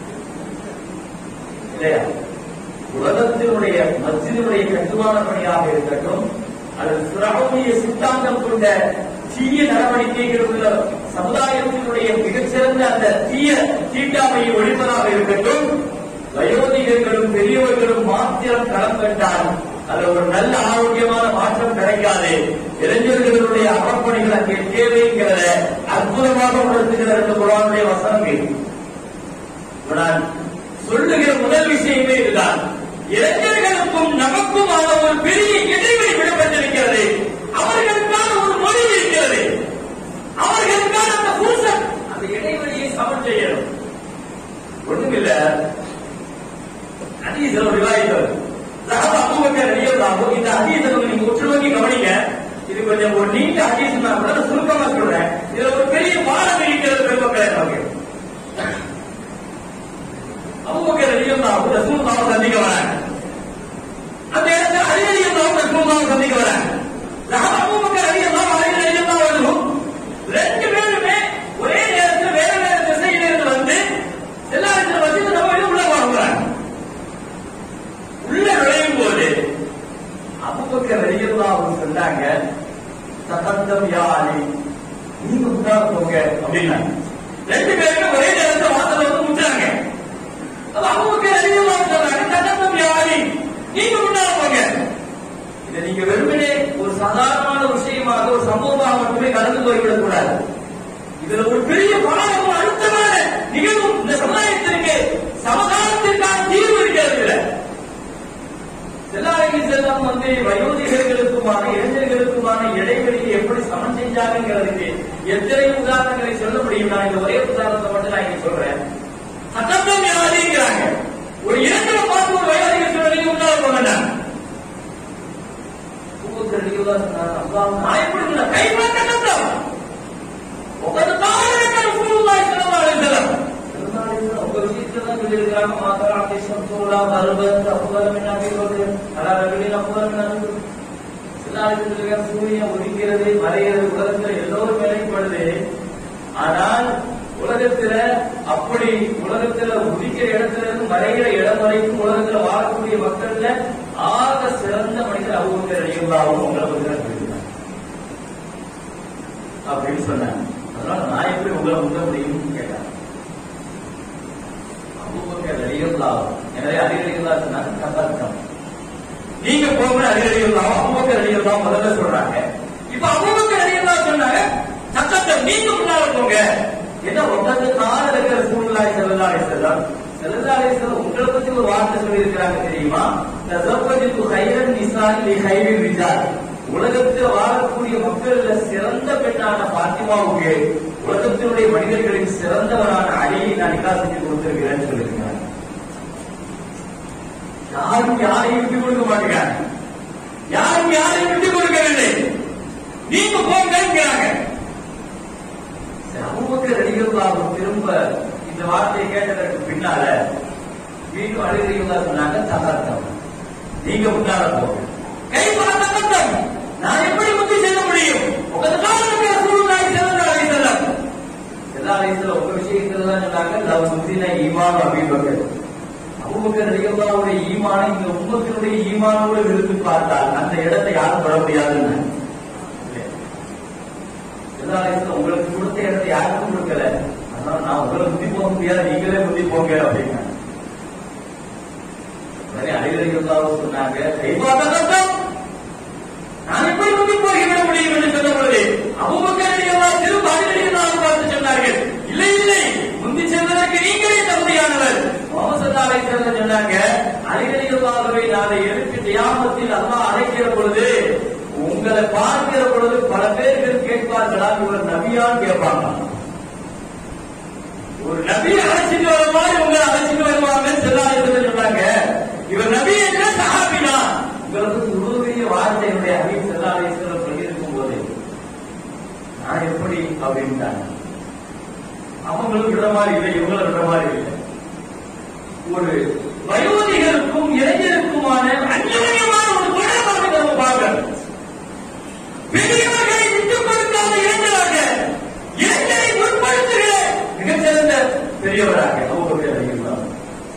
இல்லையா உலகத்தினுடைய மஸ்ஜிதினுடைய கட்டுமான பணியாக இருக்கட்டும் அல்லது சுராவுடைய சித்தாந்தம் கொண்ட தீய நடவடிக்கைகள் உள்ள சமுதாயத்தினுடைய மிகச்சிறந்த அந்த தீய தீட்டாமையை ஒழிப்பதாக இருக்கட்டும் வயோதிகர்களும் பெரியவர்களும் மாத்திரம் களம் கண்டால் அது ஒரு நல்ல ஆரோக்கியமான மாற்றம் கிடைக்காது இளைஞர்களுடைய அறப்பணிகள் அங்கே தேவைங்கிறத அற்புதமாக உணர்த்துகிற இந்த குரானுடைய வசனங்கள் இப்ப நான் சொல்லுகிற முதல் விஷயமே இதுதான் இளைஞர்களுக்கும் நமக்குமான ஒரு பெரிய இடைவெளி விடப்பட்டிருக்கிறது அவர்களுக்கான ஒரு மொழி இருக்கிறது அவர்களுக்கான அந்த புருஷன் அந்த இடைவெளியை சமன் செய்யணும் ஒண்ணுமில்ல ஹதீஸ்ல ஒரு விவாதித்தவர் சஹாபா அபூபக்கர் ரலியல்லாஹு இந்த ஹதீஸை நீங்க உற்று நோக்கி கவனிங்க இது கொஞ்சம் ஒரு நீண்ட ஹதீஸ் நான் கூட சுருக்கமா சொல்றேன் இதுல ஒரு பெரிய பாடம் இருக்கிறது பெருமக்களே நமக்கு அபூபக்கர் ரலியல்லாஹு ரசூலுல்லாஹ் சந்திக்க வராங்க அந்த இடத்துல அலி ரலியல்லாஹு ரசூலுல்லாஹ் சந்திக்க வராங்க சஹாபா அபூபக்கர் ரலியல்லாஹு அலி ரலியல்லாஹு அன்ஹும் ரெண்டு பேருமே ஒரே நேரத்துல வேற வேற திசையிலிருந்து வந்து எல்லாரும் வச்சு நம்ம உள்ள வாங்குறாங்க உள்ள நுழையும் போது அபுபக்கர் ரலியல்லாஹு சொன்னாங்க தகத்தம் யா அலி நீங்க முன்னால போங்க அப்படின்னாங்க ரெண்டு பேருமே ஒரே நேரத்துல வாசல்ல வந்து முட்டாங்க அப்ப அபுபக்கர் ரலியல்லாஹு சொன்னாங்க தகத்தம் யா அலி நீங்க முன்னால போங்க இதை நீங்க வெறுமனே ஒரு சாதாரணமான ஒரு விஷயமாக ஒரு சம்பவமாக மட்டுமே கடந்து போய்விடக் கூடாது இதுல ஒரு பெரிய பாடமும் அழுத்தமான நிகழ்வும் இந்த சமுதாயத்திற்கு சமகாலத்திற்கான தீர்வு இருக்கிறது இதுல செல்லாரங்கி செல்லம் வந்து வயோதிகர்களுக்குமான இளைஞர்களுக்குமான இடைவெளியை எப்படி சமன் செஞ்சாங்கிறதுக்கு எத்தனை உதாரணங்களை சொல்ல முடியும் நான் இந்த ஒரே உதாரணத்தை மட்டும் நான் இங்க சொல்றேன் சட்டத்தம் யாருங்கிறாங்க ஒரு இளைஞரை பார்த்து ஒரு வயோதிகர் சொல்ல நீங்க முன்னால போங்க நான் எப்படி சொன்ன கை பார்க்க சத்தம் உங்க தாரக ரசூலுல்லாஹி ஸல்லல்லாஹு அலைஹி வஸல்லம் உங்க விஷயத்துல தான் சொல்லியிருக்கிறாங்க மாதரா தேசம் சூழலா பருவத் அப்புதலம் என்ன சொல்றது அலா ரவிலின் அப்புதலம் என்ன எல்லாரும் சொல்லுகிறாங்க சூரியன் உதிக்கிறது மறைகிறது உலகத்துல எல்லோரும் வேலைப்படுது ஆனால் உலகத்துல அப்படி உலகத்துல உதிக்கிற இடத்துல இருந்து மறைகிற இடம் வரைக்கும் உலகத்துல வாழக்கூடிய மக்கள்ல ஆக சிறந்த மனிதர் அவங்க அழிவுதாகவும் உங்களை பத்தி தான் சொல்லியிருக்காங்க அப்படின்னு சொன்னாங்க அதனால நான் எப்படி உங்களை முந்த முடியும்னு கேட்டாங்க அபூபக்கர் ரலியல்லாஹு எனவே அதிகரிகளா சொன்னாங்க கசாத்தம் நீங்க போங்க அதிகரிகளாம் அபூபக்கர் ரலியல்லாஹு முதல்ல சொல்றாங்க இப்ப அபூபக்கர் ரலியல்லாஹு சொன்னாங்க சத்தத்தம் நீங்க முன்னால போங்க என்ன ஒன்பது நாள் இருக்கிற சூழ்நிலை செல்லல்லா அலிசல்லாம் செல்லல்லா அலிசல்லாம் உங்களை பத்தி ஒரு வார்த்தை சொல்லி இருக்கிறாங்க தெரியுமா தசப்பதிக்கு ஹைரன் நிசாலி ஹைரின் ரிஜால் உலகத்தில் வாழக்கூடிய மக்கள்ல சிறந்த பெண்ணான பாத்திமாவுக்கு உலகத்தினுடைய மனிதர்களின் சிறந்தவரான அலியை நான் நிக்கா செஞ்சு கொடுத்திருக்கிறேன்னு சொல்லியிருக்கிறாங்க யாரும் யாரையும் விட்டு கொடுக்க மாட்டேங்கிறாங்க யாரும் யாரையும் விட்டு கொடுக்கவில்லை நீங்க போங்கிறாங்க அபுபக்கர் ரலியல்லாஹு திரும்ப இந்த வார்த்தையை கேட்டதற்கு பின்னால மீண்டும் அழுகிறீங்களா சொன்னாங்க சகாத்தம் நீங்க முன்னால போங்க கை பார்த்த நான் எப்படி முத்தி செல்ல முடியும் உங்க காலத்துக்கு ரசூலுல்லாஹி ஸல்லல்லாஹு அலைஹி வஸல்லம் எல்லா அலைஹிஸ்ஸலாம் உங்க விஷயத்துல தான் சொன்னாங்க லவ் முத்தின ஈமான் அபீபக்கர் அபூபக்கர் ரலியல்லாஹுடைய ஈமானை இந்த உம்மத்தினுடைய ஈமானோடு நிறுத்திக் பார்த்தால் அந்த இடத்தை யாரும் தொட முடியாதுன்னு எல்லா இடத்துல உங்களுக்கு கொடுத்த இடத்தை யாருக்கும் கொடுக்கல அதனால நான் உங்களை முந்தி போக முடியாது நீங்களே முந்தி போங்க அப்படின்னா உடனே அடிவரைகள் சொன்னாங்க "கைப்பாத்தகத்தம், நான் எப்படி முந்தி போய்விட முடியும் என்று சொன்ன பொழுது அபுபக்கரடியெல்லாம் திரும்ப அடிவரைகள் பார்த்து சொன்னார்கள் இல்லை இல்லை முந்தி சென்றதற்கு நீங்களே தகுதியானவர் முகமது அலைசல்ல சொன்னாங்க அலிகலிகளாகவே நாளை எழுப்பி தியாமத்தில் அல்லாஹ் அழைக்கிற பொழுது உங்களை பார்க்கிற பொழுது பல பேர்கள் கேட்பார்களா இவர் நபியான்னு கேட்பாங்க ஒரு நபியை அழைச்சிட்டு வர மாதிரி உங்களை அழைச்சிட்டு வருவாங்க செல்லாத சொன்னாங்க இவர் நபி என்ற சஹாபினா உங்களுக்கு இவ்வளவு பெரிய வார்த்தையுடைய ஹபீப் செல்லாத சொல்லியிருக்கும் போது நான் எப்படி அப்படின்ட்டாங்க அவங்களும் விட மாதிரி இல்லை இவங்களும் விட மாதிரி இல்லை ஒரு வயோதிகருக்கும் இளைஞருக்குமான அந்யோன்யமான ஒரு தொடர்பாக நம்ம பார்க்கணும் பெரியவர்களை விட்டுக் கொடுக்காத இளைஞராக இளைஞரை முற்படுத்துகிற மிகச்சிறந்த பெரியவராக அவங்க பேர் அறிகிறார்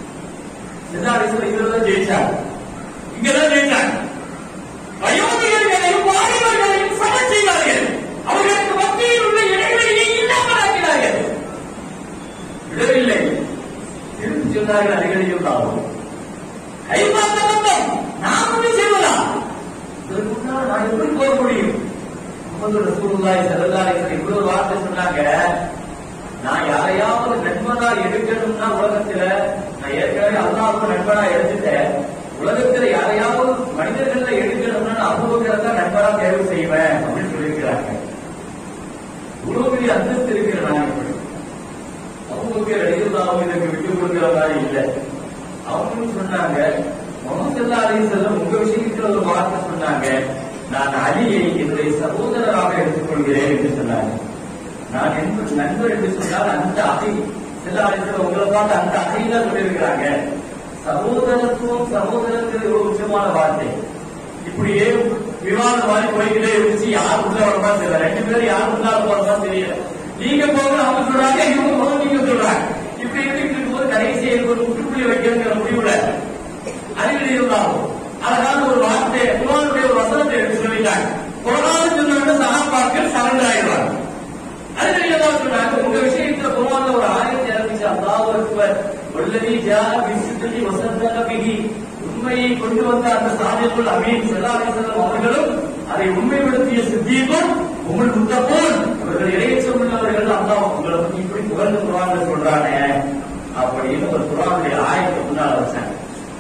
இதுல ஜெயிச்சாங்க இங்கதான் ஜெயிச்சாங்க வயோதிகர்களையும் வாலிபர்களையும் சம செய்தார்கள் அவர்களுக்கு மத்தியில் உள்ள இடைவெளியை இல்லாமல் ஆக்கினார்கள் விடவில்லை திருப்பி சொன்னார்கள் அடிக்கடியும் தாவும் கைபார்த்த பந்தம் நான் வந்து செய்வதா இதற்கு முன்னால் நான் எப்படி போக முடியும் முகமது ரசூலுல்லாஹி ஸல்லல்லாஹு அலைஹி வஸல்லம் இவ்வளவு வார்த்தை சொன்னாங்க நான் யாரையாவது நண்பனா எடுக்கணும்னா உலகத்துல நான் ஏற்கனவே அல்லாஹ்வுக்கு நண்பனா எடுத்துட்டேன் உலகத்துல யாரையாவது மனிதர்கள்ல எடுக்கணும்னா நான் அபூபக்கரை தான் நண்பனா தேர்வு செய்வேன் அப்படின்னு சொல்லியிருக்கிறாங்க இவ்வளவு பெரிய அந்தஸ்து இருக்கிற நான் எப்படி அவங்களுக்கு ரயில்தாவும் எனக்கு விட்டு கொடுக்கிற மாதிரி இல்லை அவங்களும் சொன்னாங்க முகமது அலி செல்லம் உங்க விஷயத்துல ஒரு வார்த்தை சொன்னாங்க நான் அலியை என்னுடைய சகோதரராக எடுத்துக்கொள்கிறேன் என்று சொன்னாங்க நான் என்பது நண்பர் என்று சொன்னால் அந்த அகை சில அலிசல்ல உங்களை பார்த்து அந்த அகையில சொல்லியிருக்கிறாங்க சகோதரத்துவம் சகோதரத்தில் ஒரு முக்கியமான வார்த்தை இப்படியே விவாதம் மாதிரி போய்கிட்டே இருந்துச்சு யார் உள்ள வரமா தெரியல ரெண்டு பேரும் யார் முன்னால போறதா தெரியல நீங்க போக அவங்க சொல்றாங்க இவங்க போக நீங்க சொல்றாங்க இப்படி இருந்துட்டு இருக்கும்போது கடைசியை ஒரு முற்றுப்புள்ளி வைக்கணுங்கிற முடிவுல அறிவில் இருந்தாலும் அழகான ஒரு வார்த்தை குரானுடைய ஒரு வசனத்தை எடுத்து சொல்லிட்டாங்க குரான் சொன்ன சகாபாக்கள் சரண்டர் ஆயிடுவாங்க அறிவில் இருந்தாலும் சொன்னாங்க உங்க விஷயத்துல குரான்ல ஒரு ஆயிரத்தி இறந்துச்சு அல்லாஹ் அக்பர் வல்லதி ஜா பிசித்தி வசந்தக பிஹி உண்மையை கொண்டு வந்த அந்த சாதிக்குள் அமீன் செல்லாதி செல்லம் அவர்களும் அதை உண்மைப்படுத்திய சித்தியக்கும் உங்கள் முத்தப்போல் அவர்கள் இறைச்சம் உள்ளவர்கள் அல்லாஹ் உங்களை பத்தி இப்படி புகழ்ந்து குரான்ல சொல்றானே அப்படின்னு ஒரு குரானுடைய ஆயத்தை முன்னால வச்சாங்க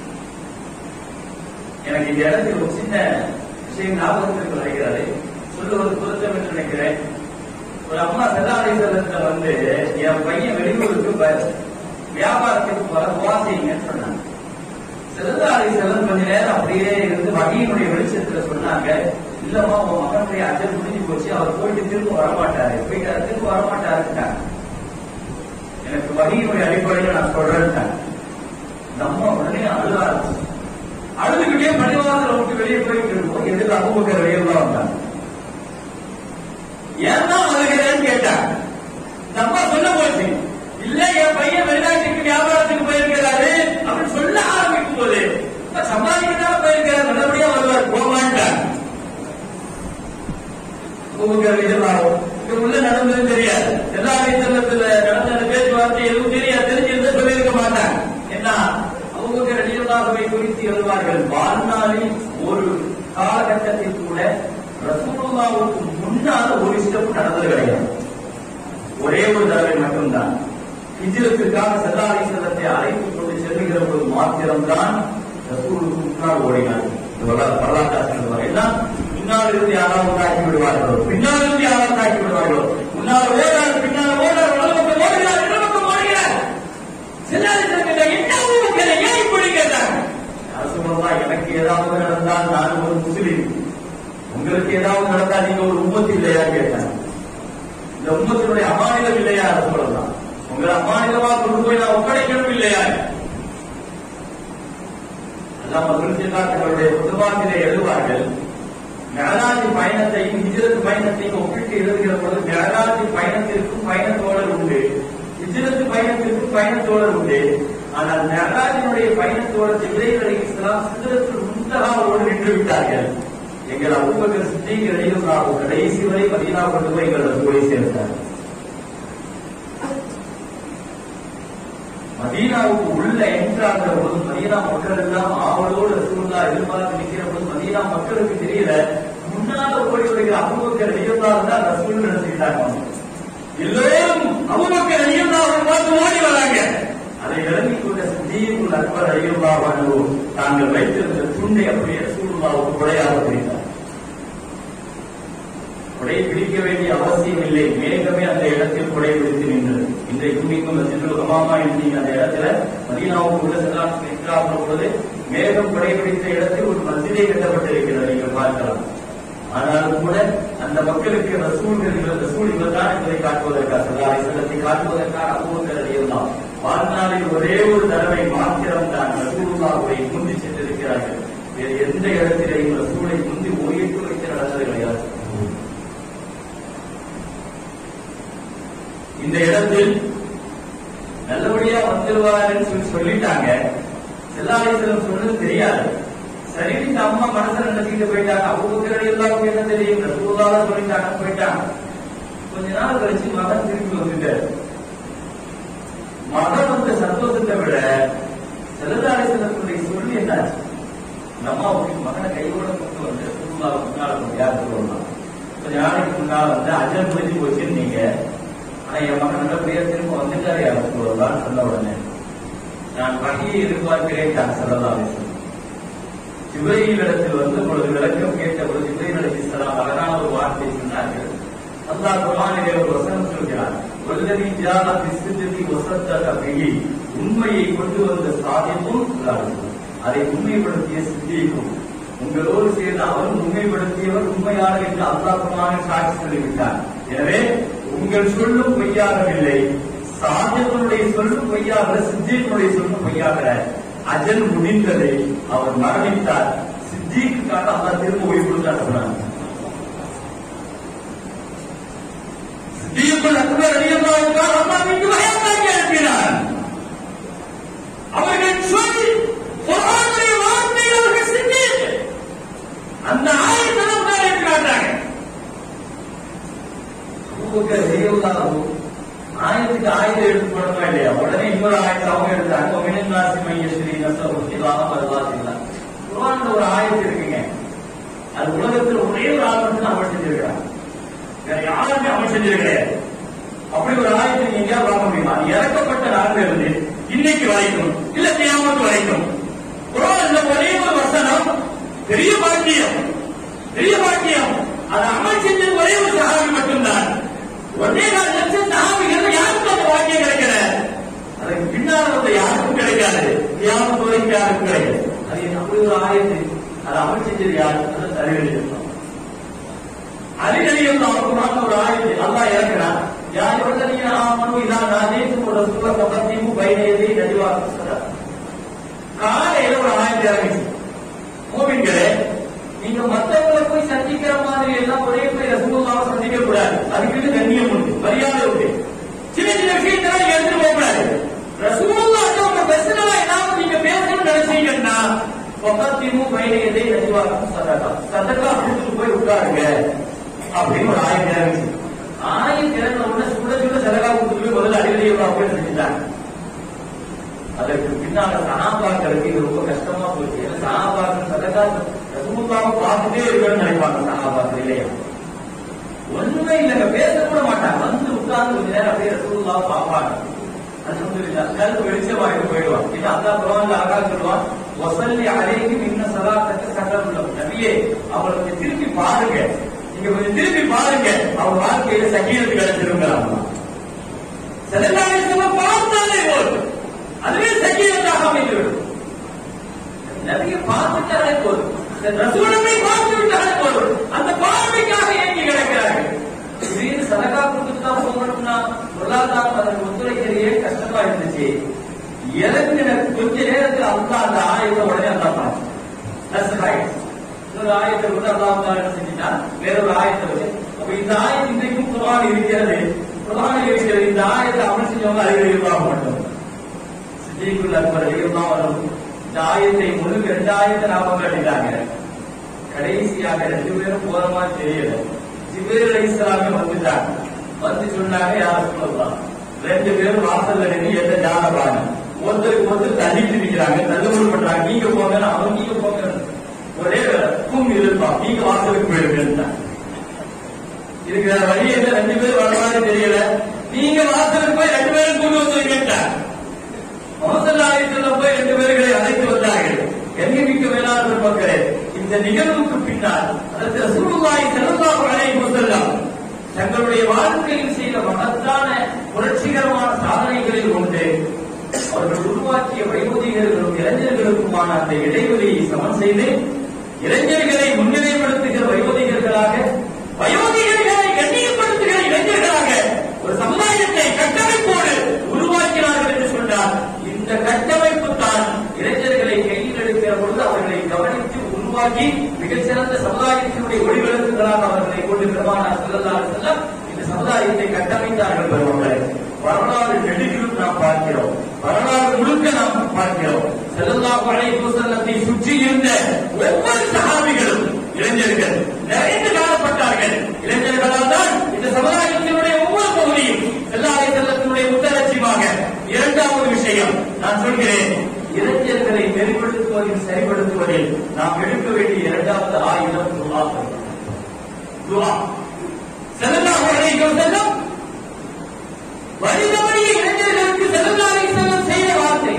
எனக்கு இந்த இடத்தில் ஒரு சின்ன விஷயம் ஞாபகத்திற்கு வருகிறது சொல்லுவது பொருத்தம் என்று நினைக்கிறேன் ஒரு அம்மா செல்லாலை செல்லத்துல வந்து என் பையன் வெளியூருக்கு ப- வியாபாரத்துக்கு போற வாசிங்கன்னு சொன்னாங்க செல்லாலை செல்லம் கொஞ்ச நேரம் அப்படியே இருந்து வகையினுடைய வெளிச்சத்துல சொன்னாங்க இல்லம்மா உன் மகனுடைய அஜல் முடிஞ்சு போச்சு அவர் போயிட்டு திரும்ப வரமாட்டாரு போயிட்டாரு திரும்ப வரமாட்டாருட்டாங்க எனக்கு வகையினுடைய அடிப்படையில் நான் சொல்றேன் நம்ம உடனே அழுத ஆரம்பிச்சு அழுதுகிட்டே பள்ளிவாசல விட்டு வெளியே போயிட்டு இருக்கோம் எதிர்த்து அபுபக்கர் வெளியே தான் வந்தாங்க ஏன் தான் அழுகிறேன்னு கேட்டாங்க இந்த அம்மா சொல்ல போச்சு இல்ல என் பையன் வெளிநாட்டுக்கு வியாபாரத்துக்கு போயிருக்கிறாரு அப்படின்னு சொல்ல ஆரம்பிக்கும் போது "அப்ப சம்பாதிக்கத்தான் போயிருக்கிறார் நல்லபடியா வருவார் போமாட்டார் அபூபக்கர் எதிர்பார்க்கும் இது உள்ள நடந்தது தெரியாது எல்லா செல்லத்துல நடந்த அந்த பேச்சுவார்த்தை எதுவும் தெரியாது தெரிஞ்சிருந்தா சொல்லியிருக்க மாட்டாங்க என்ன அபூபக்கர் ரலியல்லாஹுவை குறித்து எழுதுவார்கள் வாழ்நாளில் ஒரு காலகட்டத்தில் கூட ரசூலுல்லாவுக்கு முன்னால் ஒரு ஸ்டெப் நடந்தது கிடையாது ஒரே ஒரு தடவை மட்டும்தான் ஹிஜ்ரத்துக்காக செல்லாலை செல்லத்தை அழைத்துக் கொண்டு செல்லுகிற ஒரு மாத்திரம்தான் ரசூலுக்கு முன்னால் ஓடினார் இது வரலாறு வரலாற்று வரையெல்லாம் முன்னால் இருந்து யாராவது தாக்கி விடுவார்களோ பின்னால் இருந்து யாராவது தாக்கி விடுவார்களோ முன்னால் ஓடார் பின்னால் ஓடார் வலது பக்கம் ஓடுகிறார் இடது பக்கம் ஓடுகிறார் செல்லாலை செல்கிற என்ன உங்களுக்கு ஏன் இப்படி கேட்டாங்க அரசுதான் எனக்கு ஏதாவது நடந்தால் நான் ஒரு முஸ்லீம் உங்களுக்கு ஏதாவது நடந்தா நீங்க ஒரு உம்மத்து இல்லையா கேட்டாங்க இந்த உம்மத்தினுடைய அமானிதம் இல்லையா அரசு சொல்லலாம் உங்களை அமானிதமா கொண்டு போய் நான் ஒப்படைக்கணும் இல்லையா அல்லாம குருஜில்லா தங்களுடைய புதுவாக்கிலே எழுதுவார்கள் மேலாஜி பயணத்தையும் ஹிஜ்ரத் பயணத்தையும் ஒப்பிட்டு எழுதுகிற பொழுது மேலாஜி பயணத்திற்கும் பயணத்தோழர் உண்டு ஹிஜ்ரத் பயணத்திற்கும் பயணத்தோழர் உண்டு ஆனால் மேலாஜினுடைய பயணத்தோழர் ஜிப்ரீல் அலைஹிஸ்ஸலாம் சிதறத்தில் முன் முஸ்தகாவோடு நின்று விட்டார்கள் எங்கள் அபூபக்கர் சித்திக் ரலியல்லாஹு கடைசி வரை மதீனா கொண்டு போய் எங்கள் ரசூலை சேர்த்தார் மதீனாவுக்கு உள்ள என்ட்ராகிற போது மதீனா மக்கள் எல்லாம் ஆவலோடு ரசூல்லா எதிர்பார்த்து நிற்கிற போது மதீனா மக்களுக்கு தெரியல முன்னால ஓடி வருகிற அபூபக்கர் ரலியல்லாஹு தான் ரசூல் நினைச்சுக்கிட்டாங்க எல்லோரும் அபூபக்கர் ரலியல்லாஹு பார்த்து ஓடி வராங்க அதை இறங்கிக் கொண்ட சித்தியுல் அக்பர் ரலியல்லாஹு அன்ஹு தாங்கள் வைத்திருந்த துண்டை அப்படியே ரசூலுல்லாஹுக்கு கொடையாக பிடித்தார் கொடை பிடிக்க வேண்டிய அவசியம் இல்லை மேகமே அந்த இடத்தில் கொடை பிடித்து நின்றது இன்றைக்கு மீண்டும் மஸ்ஜிதுல் ஹமாமா என்று அந்த இடத்துல மதீனாவுக்கு உள்ள செல்லாம் இருக்கிறார் பொழுது மேகம் கொடை பிடித்த இடத்தில் ஒரு மஸ்ஜிதே கட்டப்பட்டிருக்கிறது நீங்கள் பார்க்கலாம் ஆனாலும் கூட அந்த மக்களுக்கு ரசூல்கள் இவர் ரசூல் இவர்தான் என்பதை காட்டுவதற்காக சல்லாரை செல்லத்தை காட்டுவதற்காக அபூபக்கர் இருந்தார் வாழ்நாளில் ஒரே ஒரு தடவை மாத்திரம் தான் ரசூலுல்லாஹுவை முந்தி சென்றிருக்கிறார்கள் வேறு எந்த இடத்திலேயும் ரசூலை முந்தி ஓயிட்டு வைத்து நடந்தது கிடையாது இந்த இடத்தில் நல்லபடியா வந்துருவாருன்னு சொல்லி சொல்லிட்டாங்க செல்லாலேஸ்வரம் சொன்னது தெரியாது சரி இந்த அம்மா மனசுல நினைச்சிட்டு போயிட்டாங்க அபூபக்கர் எல்லாருக்கும் என்ன தெரியும் ரசூலுல்லாஹ் சொல்லிட்டாங்க போயிட்டாங்க கொஞ்ச நாள் கழிச்சு மகன் திருப்பி வந்துட்டாரு மகன் வந்த சந்தோஷத்தை விட செல்லதாலேஸ்வரத்துடைய சொல்லி என்னாச்சு இந்த அம்மாவுக்கு மகனை கையோட கொண்டு வந்து ரசூலுல்லாஹ் முன்னால கொண்டு யார் சொல்லலாம் கொஞ்ச நாளைக்கு முன்னால வந்து அஜர் முடிஞ்சு போச்சுன்னு நீங்க ஆனா என் மகன் நல்லபடியா திரும்ப வந்துட்டாரு யாரும் சொல்லலாம் சொன்ன உடனே நான் வகையை எதிர்பார்க்கிறேன் தான் சொல்லலாம் சிவரையில் இடத்தில் வந்து பொழுது விளக்கம் கேட்ட பொழுது சிவரையில் அலிஸ்லாம் அழகான ஒரு வார்த்தை சொன்னார்கள் அல்லாஹ் குர்ஆனிலே ஒரு வசனம் சொல்கிறார் வல்லதி ஜால பிஸ்ஸத்தி வசத்தக பிஹி உண்மையை கொண்டு வந்த சாதிப்பும் அதை உண்மைப்படுத்திய சித்திக்கும் உங்களோடு சேர்ந்து அவரும் உண்மைப்படுத்தியவர் உண்மையாளர் என்று அல்லாஹ் குர்ஆனில் சாட்சி சொல்லிவிட்டார் எனவே உங்கள் சொல்லும் பொய்யாகவில்லை சாதியனுடைய சொல்லும் பொய்யாக சித்தியனுடைய சொல்லும் பொய்யாக அஜல் முடிந்ததை அவர் மரணித்தார் சித்திக்குக்காக அல்லாஹ் திரும்ப ஓய்வு கொடுத்தார் சொன்னாங்க சித்தியுக்குள் அக்பர் அலியல்லாவுக்காக அல்லாஹ்விற்கு பயந்தாக்கி அனுப்பினார் அவர்கள் சொல்லி குர்ஆனுடைய வார்த்தை அவர்கள் சித்திக் அந்த ஆயத்தனம் தான் இருக்கிறாங்க அபூபக்கர் ரலியல்லாஹு ஆயத்துக்கு ஆயுதம் எடுத்து போடணுமா இல்லையா உடனே இன்னொரு ஆயத்தை அவங்க எடுத்தாங்க ஒமினின் நாசி மையஸ்ரீ நசபுத்திலாக வருவாதில்ல குர்ஆன்ல ஒரு ஆயத்து இருக்குங்க அது உலகத்தில் ஒரே ஒரு ஆள் மட்டும் அமல் செஞ்சிருக்கிறாங்க வேற யாருமே அமல் செஞ்சது கிடையாது அப்படி ஒரு ஆயத்தை நீங்க பார்க்க முடியுமா அது இறக்கப்பட்ட நாள்ல இருந்து இன்னைக்கு வரைக்கும் இல்ல கியாமத்து வரைக்கும் குர்ஆன்ல ஒரே ஒரு வசனம் பெரிய பாக்கியம் பெரிய பாக்கியம் அதை அமல் செஞ்சது ஒரே ஒரு சஹாபி மட்டும்தான் ஒரே நாள் லட்சம் சஹாபிகள் யாருக்கும் அந்த பாக்கியம் கிடைக்கல அதுக்கு பின்னால் வந்து யாருக்கும் கிடைக்காது கியாமத்து வரைக்கும் யாருக்கும் கிடைக்காது அது என்ன அப்படி ஒரு ஆயத்து அதை அமல் செஞ்சது யாரு அதை தலைவலி அலிகலியும் குரான் ஒரு ஆயத்து அல்லாஹ் இறக்குறான் யார் வல்லதீன ஆமனு இதா நாதீத்தும் ஒரு ரசூல ஃபகத்தீமு பைன யதை நஜ்வாக்கும் ஸலா காலையில ஒரு ஆயத்து இறங்குச்சு மூமின்களே நீங்க மத்தவங்களை போய் சந்திக்கிற மாதிரி எல்லாம் ஒரே போய் ரசூலுல்லாஹ் சந்திக்க கூடாது அதுக்கு கண்ணியம் உண்டு மரியாதை உண்டு சின்ன சின்ன விஷயத்தெல்லாம் எடுத்துட்டு போக கூடாது ரசூலுல்லாஹ் உங்க பெஸ்ட்ல ஏதாவது நீங்க பேசணும்னு நினைச்சீங்கன்னா ஃபகத்தீமு பைன யதை நஜ்வாக்கும் ஸலா சதகா கொடுத்துட்டு போய் உட்காருங்க அப்படின்னு ஒரு ஆயிரம் இறங்குச்சு ஆயிரம் இறங்கின உடனே சுட சுட சதகா கொடுத்துட்டு போய் முதல்ல அடிக்கடி போய் செஞ்சுட்டாங்க அதற்கு பின்னால சனாபாக்களுக்கு இது ரொம்ப கஷ்டமா போச்சு ஏன்னா சனாபாக்கள் சதகா ரசூலுல்லாவை பார்த்துட்டே இருக்கணும்னு நினைப்பாங்க சனாபாக்கள் இல்லையா ஒண்ணுமே இல்லைங்க பேச கூட மாட்டாங்க வந்து உட்கார்ந்து கொஞ்ச நேரம் அப்படியே ரசூலுல்லாவை பார்ப்பாங்க அல்ஹம்துலில்லாஹ் கல்வி வெளிச்சமாயிட்டு போயிடுவான் இது அல்லாஹ் குர்ஆன்ல அழகா சொல்லுவான் வஸல்லி அலைஹி மின்ன ஸலாத்தக சகலம் நபியே அவங்களுக்கு திருப்பி பாருங்க நீங்க கொஞ்சம் திருப்பி பாருங்க அவங்க வாழ்க்கையில சகீரத்து கிடைச்சிருங்கிறாங்க செல்லல்லாஹு அலைஹி பார்த்தாலே போதும் அதுவே சகீரத்தாக அமைந்துவிடும் நபியை பார்த்துட்டாலே போதும் ரசூலமை பார்த்து விட்டாலே போதும் அந்த பார்வைக்காக ஏங்கி கிடக்கிறார்கள் திடீர்னு சதகா கொடுத்துட்டு தான் போகணும்னா பொருளாதாரம் அதற்கு ஒத்துழைக்கிறதே கஷ்டமா இருந்துச்சு இறங்கின கொஞ்ச நேரத்தில் அல்லா அந்த ஆயத்தை உடனே அல்லா பார்த்து இன்னொரு ஆயத்தை வந்து அல்லாஹ் என்ன செஞ்சுட்டா வேற ஒரு ஆயத்தை வச்சு அப்ப இந்த ஆயத்து இன்றைக்கும் குர்ஆன் இருக்கிறது குர்ஆன் இருக்கிறது இந்த ஆயத்தை அமல் செஞ்சவங்க அறிவு இருப்பாக மாட்டோம் சித்திக்குள் அக்பர் ரலியல்லாஹு அன்ஹு இந்த ஆயத்தை முழுக்க ரெண்டு ஆயத்தை ஞாபகம் காட்டிட்டாங்க கடைசியாக ரெண்டு பேரும் போற மாதிரி தெரியல ஜிபேர் அலி இஸ்லாமே வந்துட்டாங்க வந்து சொன்னாங்க யார் சொல்லலாம் ரெண்டு பேரும் வாசல்ல நின்று எந்த ஜானபாங்க ஒருத்தருக்கு ஒருத்தர் தள்ளிட்டு நிக்கிறாங்க தள்ளுபடி பண்றாங்க நீங்க போங்க அவன் நீங்க போங்க ஒரே தூங்கி இருப்பா நீங்க வாசலுக்கு போயிடுங்க இதுக்கு வேற வழி என்ன ரெண்டு பேரும் வர மாதிரி தெரியல நீங்க வாசலுக்கு போய் ரெண்டு பேரும் கூட்டு வந்துருங்கட்டாங்க மோசல்லாயத்துல போய் ரெண்டு பேர்களை அழைத்து வந்தார்கள் எண்ணிமிக்க வேளாண் மக்களே இந்த நிகழ்வுக்கு பின்னால் அதற்கு ரசூலுல்லாஹி ஸல்லல்லாஹு அலைஹி வஸல்லம் தங்களுடைய வாழ்க்கையில் செய்த மகத்தான புரட்சிகரமான சாதனைகளில் ஒன்று அவர்கள் உருவாக்கிய வயோதிகர்களும் இளைஞர்களுக்குமான அந்த இடைவெளியை சமன் செய்து இளைஞர்களை முன்னிலைப்படுத்துகிற வயோதிகர்களாக வயோதிகர்களை கண்ணியப்படுத்துகிற இளைஞர்களாக ஒரு சமுதாயத்தை கட்டமைப்போடு உருவாக்கினார்கள் என்று சொன்னார் இந்த கட்டமைப்பு தான் இளைஞர்களை கையில் எடுக்கிற பொழுது அவர்களை கவனித்து உருவாக்கி மிகச்சிறந்த சமுதாயத்தினுடைய ஒளிவிளக்குகளாக அவர்களை கொண்டு பெருமானார் செல்லலாம் செல்லம் இந்த சமுதாயத்தை கட்டமைத்தார்கள் பெருமக்களை வரலாறு நெடுகிலும் நாம் பார்க்கிறோம் வரலாறு முழுக்க நாம் பார்க்கிறோம் செல்லல்லாஹு அலைஹி வஸல்லத்தை சுற்றி இருந்த ஒவ்வொரு சஹாபிகளும் இளைஞர்கள் நிறைந்து காணப்பட்டார்கள் இளைஞர்களால் தான் இந்த சமுதாயத்தினுடைய ஒவ்வொரு பகுதியும் செல்லாலை செல்லத்தினுடைய முத்தலட்சியமாக இரண்டாவது விஷயம் நான் சொல்கிறேன் இளைஞர்களை நெறிப்படுத்துவதில் சரிப்படுத்துவதில் நாம் எடுக்க வேண்டிய இரண்டாவது ஆயுதம் துவா துவா செல்லல்லாஹு அலைஹி வஸல்லம் வழிதவறிய இளைஞர்களுக்கு செல்லல்லாஹு அலைஹி வஸல்லம் செய்த வார்த்தை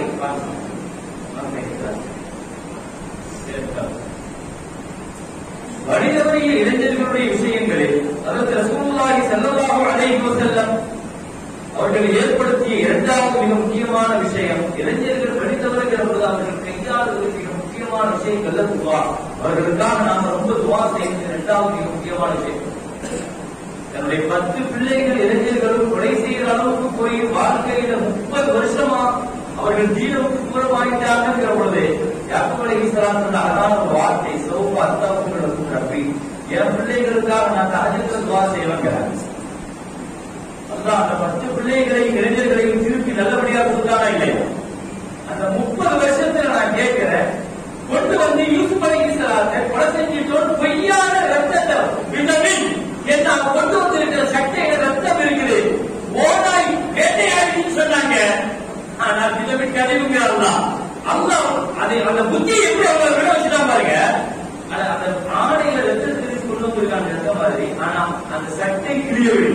வழிதவறிய இளைஞர்களுடைய விஷயங்களில் அதற்கு ரசூலுல்லாஹி ஸல்லல்லாஹு அலைஹி வஸல்லம் அவர்கள் ஏற்படுத்திய இரண்டாவது மிக முக்கியமான விஷயம் இளைஞர்கள் வழிதவறுகிற பொழுது அவர்கள் கையாளுவது மிக முக்கியமான விஷயங்கள்ல துவா அவர்களுக்காக நாம ரொம்ப துவா செய்வது இரண்டாவது மிக முக்கியமான விஷயம் தன்னுடைய பத்து பிள்ளைகள் இளைஞர்களும் கொலை செய்கிற அளவுக்கு போய் வாழ்க்கையில முப்பது வருஷமா அவர்கள் தீனமுக்கு தூரமாயிட்டாங்கிற பொழுது யாக்கும் அலை ஈஸ்வரான் சொன்ன அழகான ஒரு வார்த்தை சிவப்பு அத்தாவுக்கும் ரப்பி என் பிள்ளைகளுக்காக நான் தாஜத்தில் துவா செய்வேங்கிறாங்க அல்லாஹ் அந்த பத்து பிள்ளைகளை இளைஞர்களையும் திருப்பி நல்லபடியா கொடுத்தானா இல்லையா அந்த முப்பது வருஷத்துல நான் கேட்கிறேன் கொண்டு வந்து யூசுப் அலி இஸ்லாத்தை கொலை செஞ்சிட்டோம் பொய்யான ரத்தத்தை விட்டமின் என்ன கொண்டு வந்திருக்கிற சட்டையில ரத்தம் இருக்குது ஓனாய் வேட்டையாடின்னு சொன்னாங்க ஆனா விட்டமின் கழிவுங்கிறாங்களா அல்லாஹ் அதை அந்த புத்தியை எப்படி அவங்க விட வச்சுட்டா பாருங்க அது அந்த ஆடையில ரத்தத்தை கொண்டு வந்திருக்காங்க ரத்தம் மாதிரி ஆனா அந்த சட்டை கிளியவில்லை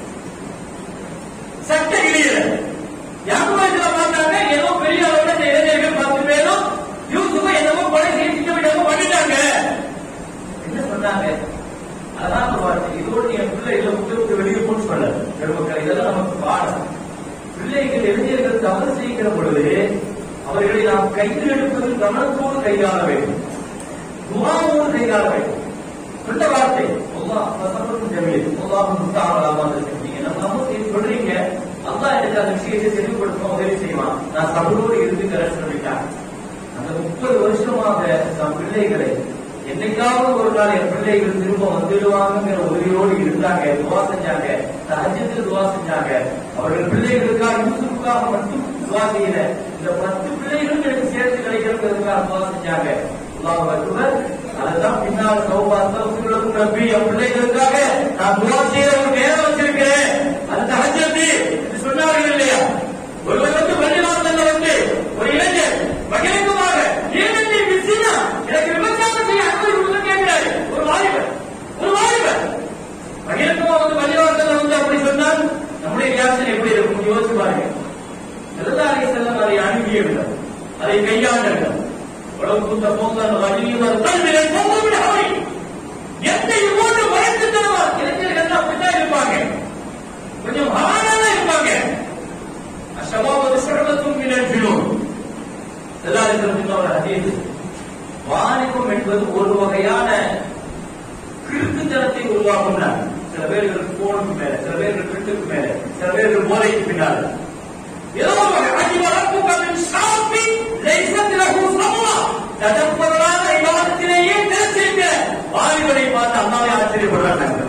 சட்ட கிளியல யாருமாஜில பார்த்தாங்க ஏதோ பெரிய அளவுல இந்த இளைஞர்கள் பத்து பேரும் யூசுஃபை என்னமோ கொலை செய்ய திட்டமிடாம பண்ணிட்டாங்க என்ன சொன்னாங்க அதான் ஒரு வார்த்தை இதோடு என் பிள்ளை இல்ல விட்டு விட்டு வெளியே போட்டு சொல்ல பெருமக்கள் இதெல்லாம் நமக்கு பாடம் பிள்ளைகள் இளைஞர்கள் தவறு செய்கிற பொழுது அவர்களை நாம் கையில் எடுப்பதில் கவனத்தோடு கையாள வேண்டும் துவாவோடு கையாள வேண்டும் சொன்ன வார்த்தை அல்லாஹ் வசப்படும் ஜமீல் அல்லாஹ் முத்தாமலாமா செஞ்சீங்க நம்ம நம்ம சொல்றீங்க அல்லாஹ் எனக்கு அந்த விஷயத்தை தெளிவுபடுத்த உதவி செய்வான் நான் சபரோடு இருந்துக்கிறேன்னு சொல்லிட்டாங்க அந்த முப்பது வருஷமாக நம் பிள்ளைகளை என்னைக்காவது ஒரு நாள் என் பிள்ளைகள் திரும்ப வந்துடுவாங்கிற உதவியோடு இருந்தாங்க துவா செஞ்சாங்க சஹஜத்தில் துவா செஞ்சாங்க அவர்கள் பிள்ளைகளுக்காக யூசுஃபுக்காக மட்டும் துவா செய்யல இந்த பத்து பிள்ளைகளும் எனக்கு சேர்த்து கிடைக்கிறதுக்காக துவா செஞ்சாங்க அல்லாஹ் அக்பர் அதுதான் பின்னால் சௌபாஸ்தம் நம்பி என் பிள்ளைகளுக்காக நான் துவா செய்ய ஒரு நேரம் வச்சிருக்கிறேன் அது தகஜத்து சொன்னார்கள் இல்லையா ஒருவர் வந்து பள்ளிவாசல்ல வந்து ஒரு இளைஞர் மகிழ்ந்தமாக ஏனென்று விசினா எனக்கு விபச்சாரம் செய்ய அனுமதி கொடுக்க கேட்கிறாரு ஒரு வாலிபர் ஒரு வாலிபர் மகிழ்ந்தமா வந்து பள்ளிவாசல்ல வந்து அப்படி சொன்னால் நம்முடைய ரியாக்ஷன் எப்படி இருக்கும் யோசிச்சு பாருங்க செல்லதாரி செல்லம் அதை அணுகியவில்லை அதை கையாண்டவில்லை உடம்பு குத்த போங்க வழியில் கல்வியை போக அவை எந்த போன்று பயந்துத்தனமா இளைஞர்கள் அப்படித்தான் இருப்பாங்க கொஞ்சம் ஆனால இருப்பாங்க அஷபாவது சுரபத்தும் மினர்ஜிலும் எல்லாருக்கும் ஒரு ஹதீஸ் வாணிபம் என்பது ஒரு வகையான கிறுக்குத்தனத்தை உருவாக்கும் சில பேர்கள் போனுக்கு மேல சில பேர்கள் கிட்டுக்கு மேல சில பேர்கள் போதைக்கு பின்னால் ஏதோ ஒரு வகை அஜிவரப்புகளின் சாப்பி லைசத்திலகு சமமா தடப்பவரான இவாதத்திலேயே தெரிஞ்சிருக்க வாலிபரை பார்த்து அம்மாவை ஆச்சரியப்படுறாங்க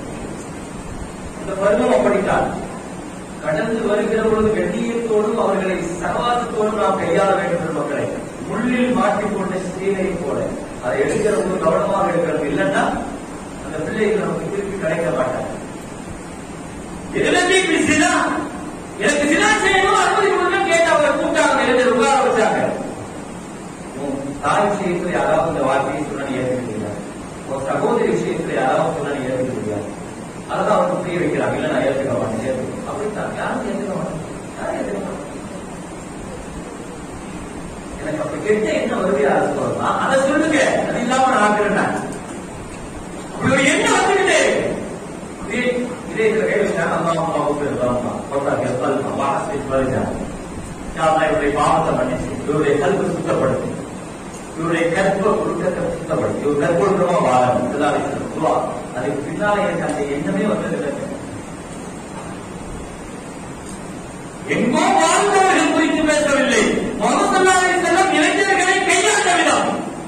இந்த பருவம் அப்படித்தான் கடந்து வருகிற பொழுது கண்ணியத்தோடும் அவர்களை சகவாசத்தோடும் நாம் கையாள வேண்டும் என்ற மக்களை முள்ளில் மாட்டிக்கொண்ட ஸ்ரீனை போல அதை எடுக்கிறவங்க கவனமாக எடுக்கிறது இல்லைன்னா அந்த பிள்ளைகள் நமக்கு திருப்பி கிடைக்க மாட்டாங்க எதுலமே இப்படி சினா எனக்கு சினா செய்யணும் அனுமதி கொடுங்க கேட்டு அவரை கூப்பிட்டாங்க எழுந்து உட்கார வச்சாங்க உன் தாய் விஷயத்துல யாராவது இந்த வார்த்தையை சொன்னா நீ ஏற்க முடியாது உன் சகோதரி விஷயத்துல யாராவது சொன்னா நீ ஏற்க முடியாது அதான் அவருக்கு புரிய வைக்கிறாங்க இல்ல நான் ஏற்றுக்க மாட்டேன் ஏற்றுக்க அப்படித்தான் யாரும் ஏற்றுக்க மாட்டேன் யாரும் ஏற்றுக்க மாட்டேன் எனக்கு அப்ப கெட்ட என்ன வருது அதை சொல்லலாம் அதை சொல்லுங்க அது இல்லாம நான் ஆக்குறேன் அப்படி ஒரு எண்ணம் வந்துவிட்டு இதே இதே இதுல கை வச்சா அம்மா அம்மா அம்மா போட்டாங்க எப்பல்மா வாசி வருதா யாரா இவருடைய பாவத்தை மன்னிச்சு இவருடைய கல்வி சுத்தப்படுத்து இவருடைய கற்ப ஒழுக்கத்தை சுத்தப்படுத்து இவர் கற்பொழுக்கமா வாழணும் இதுதான் இருக்கிறது. துவா. அதுக்கு பின்னால எனக்கு அந்த எண்ணமே வந்தது இல்லை எங்கோ வாழ்ந்தவர்கள் குறித்து பேசவில்லை முகமது செல்லம் இளைஞர்களை கையாண்ட விதம்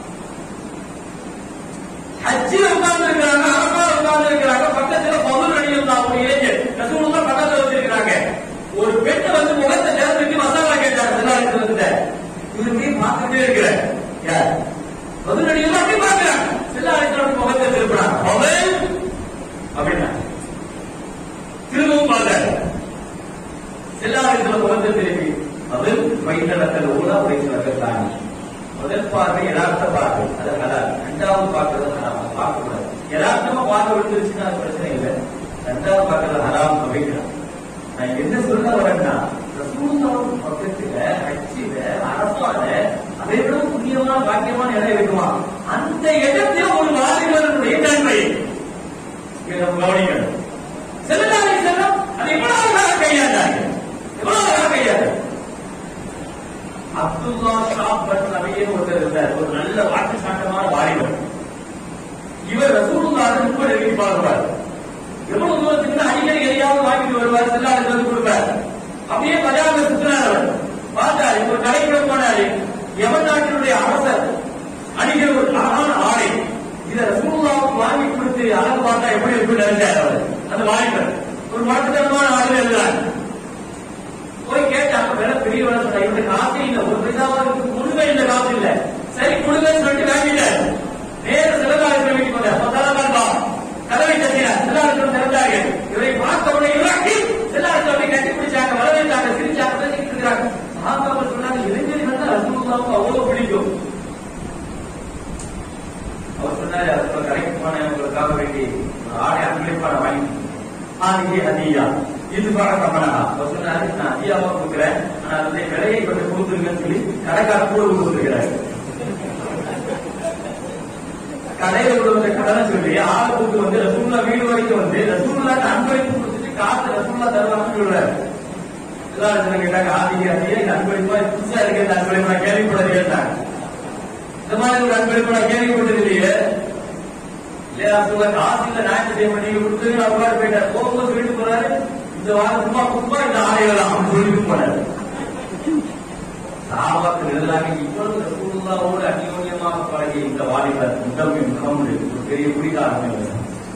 ஹஜ்ஜில் உட்கார்ந்து இருக்கிறாங்க அரபா உட்கார்ந்து இருக்கிறாங்க பக்கத்துல பவுல் அணியில் ஒரு இளைஞர் ரசூலுல்லா பக்கத்துல வச்சிருக்கிறாங்க ஒரு பெண்ணை வந்து முகத்தை திறந்துட்டு மசாலா கேட்டார் செல்லாரிசனத்துல இவருக்கே பார்த்துட்டே இருக்கிறார் யார் பதில் அணியில் அப்படி பார்க்கிறாங்க செல்லாரிசனம் முகத்தை திருப்பினாங்க பவுல் அப்படின்னா திரும்பவும் பார்த்தாரு செல்லாரிசனம் முகத்தை திருப்பி பதில் வைத்தளத்தில் ஊழா வைத்தளத்தில் தாண்டி முதல் பார்வை யதார்த்த பார்வை அது ஹலால் ரெண்டாவது பார்க்கறது ஹராம் பார்க்க கூடாது யதார்த்தமா பார்க்க விட்டுருச்சுன்னா அது பிரச்சனை இல்லை ரெண்டாவது பார்க்கறது ஹராம் வைக்கலாம் நான் என்ன சொல்ல வரேன்னா ரசூலுல்லாஹ் பக்கத்துல ஹஜ்ஜில அரபால அதை விட புண்ணியமான பாக்கியமான இடம் இருக்குமா அந்த இடத்துல ஒரு வாலிபருடைய நன்மை இதை நம்ம கவனிக்கணும் செல்லதாரி செல்லம் அதை எவ்வளவு அழகாக கையாண்டாங்க எவ்வளவு அழகாக கையாண்டாங்க அப்துல்லா ஷாப் பட் நபியின் ஒருத்தர் இருந்தார் ஒரு நல்ல வாக்கு சாட்டமான வாலிபர் இவர் ரசூலுல்லாஹ் ரொம்ப நெருங்கி பார்க்கிறார் எவ்வளவு தூரத்துக்கு அடிக்கடி எதையாவது வாங்கிட்டு வருவார் செல்லாத வந்து கொடுப்பார் அப்படியே பஜார்ல சுத்தினார் அவர் பார்த்தார் இப்ப கடைக்குள்ள போனாரு எவன் நாட்டினுடைய அரசர் அணிகிற ஒரு அழகான ஆடை இதை ரசூலுல்லாவுக்கு வாங்கி கொடுத்து அழகு பார்த்தா எப்படி இருக்குன்னு நினைச்சார் அவர் அந்த வாலிபர் ஒரு மாட்டுத்தனமான ஆடை எழுதுறார் போய் கேட்டாங்க வேற பெரிய வேலை சொன்னா இவனுக்கு காசு இல்ல ஒரு பைசாவுக்கு கொடுங்க இல்ல காசு இல்ல சரி கொடுங்கன்னு சொல்லிட்டு வாங்கிட்டார் நேர சிலகாலத்தில் வீட்டுக்கு வந்தார் பத்தாயிரம் பாருப்பா கதவை தட்டினார் சிலாரத்தில் திறந்தார்கள் இவரை பார்த்த உடனே இவராக்கி சிலாரத்தில் அப்படியே கட்டி பிடிச்சாங்க வரவேற்றாங்க சிரிச்சாங்க பேசிக்கிட்டு இருக்கிறாங்க மகாத்மா சொன்னாங்க இளைஞர்கள் தான் ரசூலுல்லாவுக்கு அவ்வளவு பிடிக்கும் அவர் சொன்னாரு அதுக்குள்ள கடைக்கு போனேன் உங்களுக்காக வேண்டி ஒரு ஆடை அன்பளிப்பான வாங்கி ஆதிக்கு அதியா இது பாட கமனா அவர் சொன்னாரு நான் அதியாவா கொடுக்குறேன் ஆனா அதனுடைய விலையை கொஞ்சம் கொடுத்துருங்கன்னு சொல்லி கடைக்கார கூட கொடுத்துருக்கிறாரு கடையில உள்ள கடனை சொல்லி ஆளை கூட்டு வந்து ரசூல்லா வீடு வரைக்கும் வந்து ரசூல்லா அன்பளிப்பு கொடுத்துட்டு காசு ரசூல்லா தருவாங்கன்னு சொல்றாரு எல்லாரும் கேட்டாங்க ஆதிக்கு அதியா இந்த அன்பளிப்பா புதுசா இருக்கு இந்த அன்பளிப்பு நான் கேள்விப்படவே கேட்டாங்க இந்த மாதிரி ஒரு அன்பளிப்பு நான் கேள்விப்பட்டது இல்லையே இல்லையா சொல்ல காசு இல்ல ஞாயிற்று செய்ய நீங்க கொடுத்து நான் உட்கார போயிட்டார் போகும்போது வீட்டு போறாரு இந்த வாரம் சும்மா குப்பா இந்த ஆடைகள் அப்படின்னு சொல்லிட்டு போனாரு சாபாக்கள் எல்லாமே இப்பொழுது ரசூலுல்லாவோடு அந்யோன்யமாக பழகிய இந்த வாலிபர் முதல் முகமது ஒரு பெரிய குடிகாரன்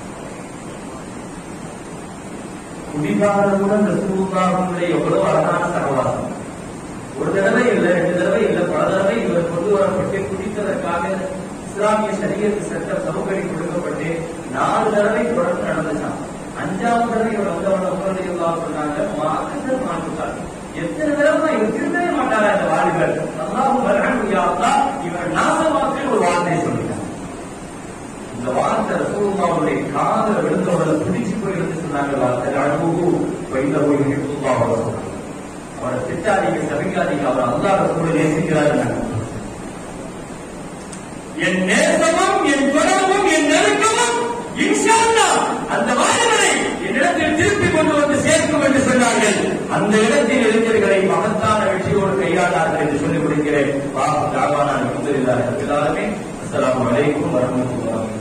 குடிகாரனுடன் ரசூலுல்லாவுடைய எவ்வளவு அழகான சகவாசம் ஒரு தடவை இல்ல ரெண்டு தடவை இல்ல பல தடவை இவர் கொண்டு வரப்பட்டு குடித்ததற்காக இஸ்லாமிய சரியத்து சட்டம் சமூகடி கொடுக்கப்பட்டு நாலு தடவை தொடர்ந்து நடந்துச்சான் அஞ்சாவது தடவை இவர் வந்தவன உங்களுடைய சொன்னாங்க மாற்றுகள் மாற்றுத்தார் எத்தனை தடவை இவர் திரும்பவே மாட்டாரா இந்த வாலிபர் அல்லாஹும் வரணுயா இவர் நாசமாக்கில் ஒரு வார்த்தை சொல்லிட்டார் இந்த வார்த்தை ரசூலுல்லாவுடைய காதல விழுந்தவர்கள் பிடிச்சு போயிருந்து சொன்னாங்க வார்த்தை அனுபவு வைந்த போய் ரசூலுல்லாவோட சொன்னாங்க அவரை திட்டாதீங்க சபிக்காதீங்க அவர் அல்லாஹ் ரசூலை நேசிக்கிறார் என் நேசமும் என் தொடர்பும் என் நெருக்கமும் இன்ஷா அல்லாஹ் அந்த வாலிபரை என்னிடத்தில் திருப்பி கொண்டு வந்து சேர்க்கும் என்று சொன்னார்கள் அந்த இடத்தில் இளைஞர்களை மகத்தான வெற்றியோடு கையாண்டார்கள் என்று சொல்லிக் கொடுக்கிறேன் வாக்கு தாவான அல்ஹம்துலில்லாஹி ரப்பில் ஆலமீன் அஸ்ஸலாமு அலைக்கும் வரஹ்மத்துல்லாஹி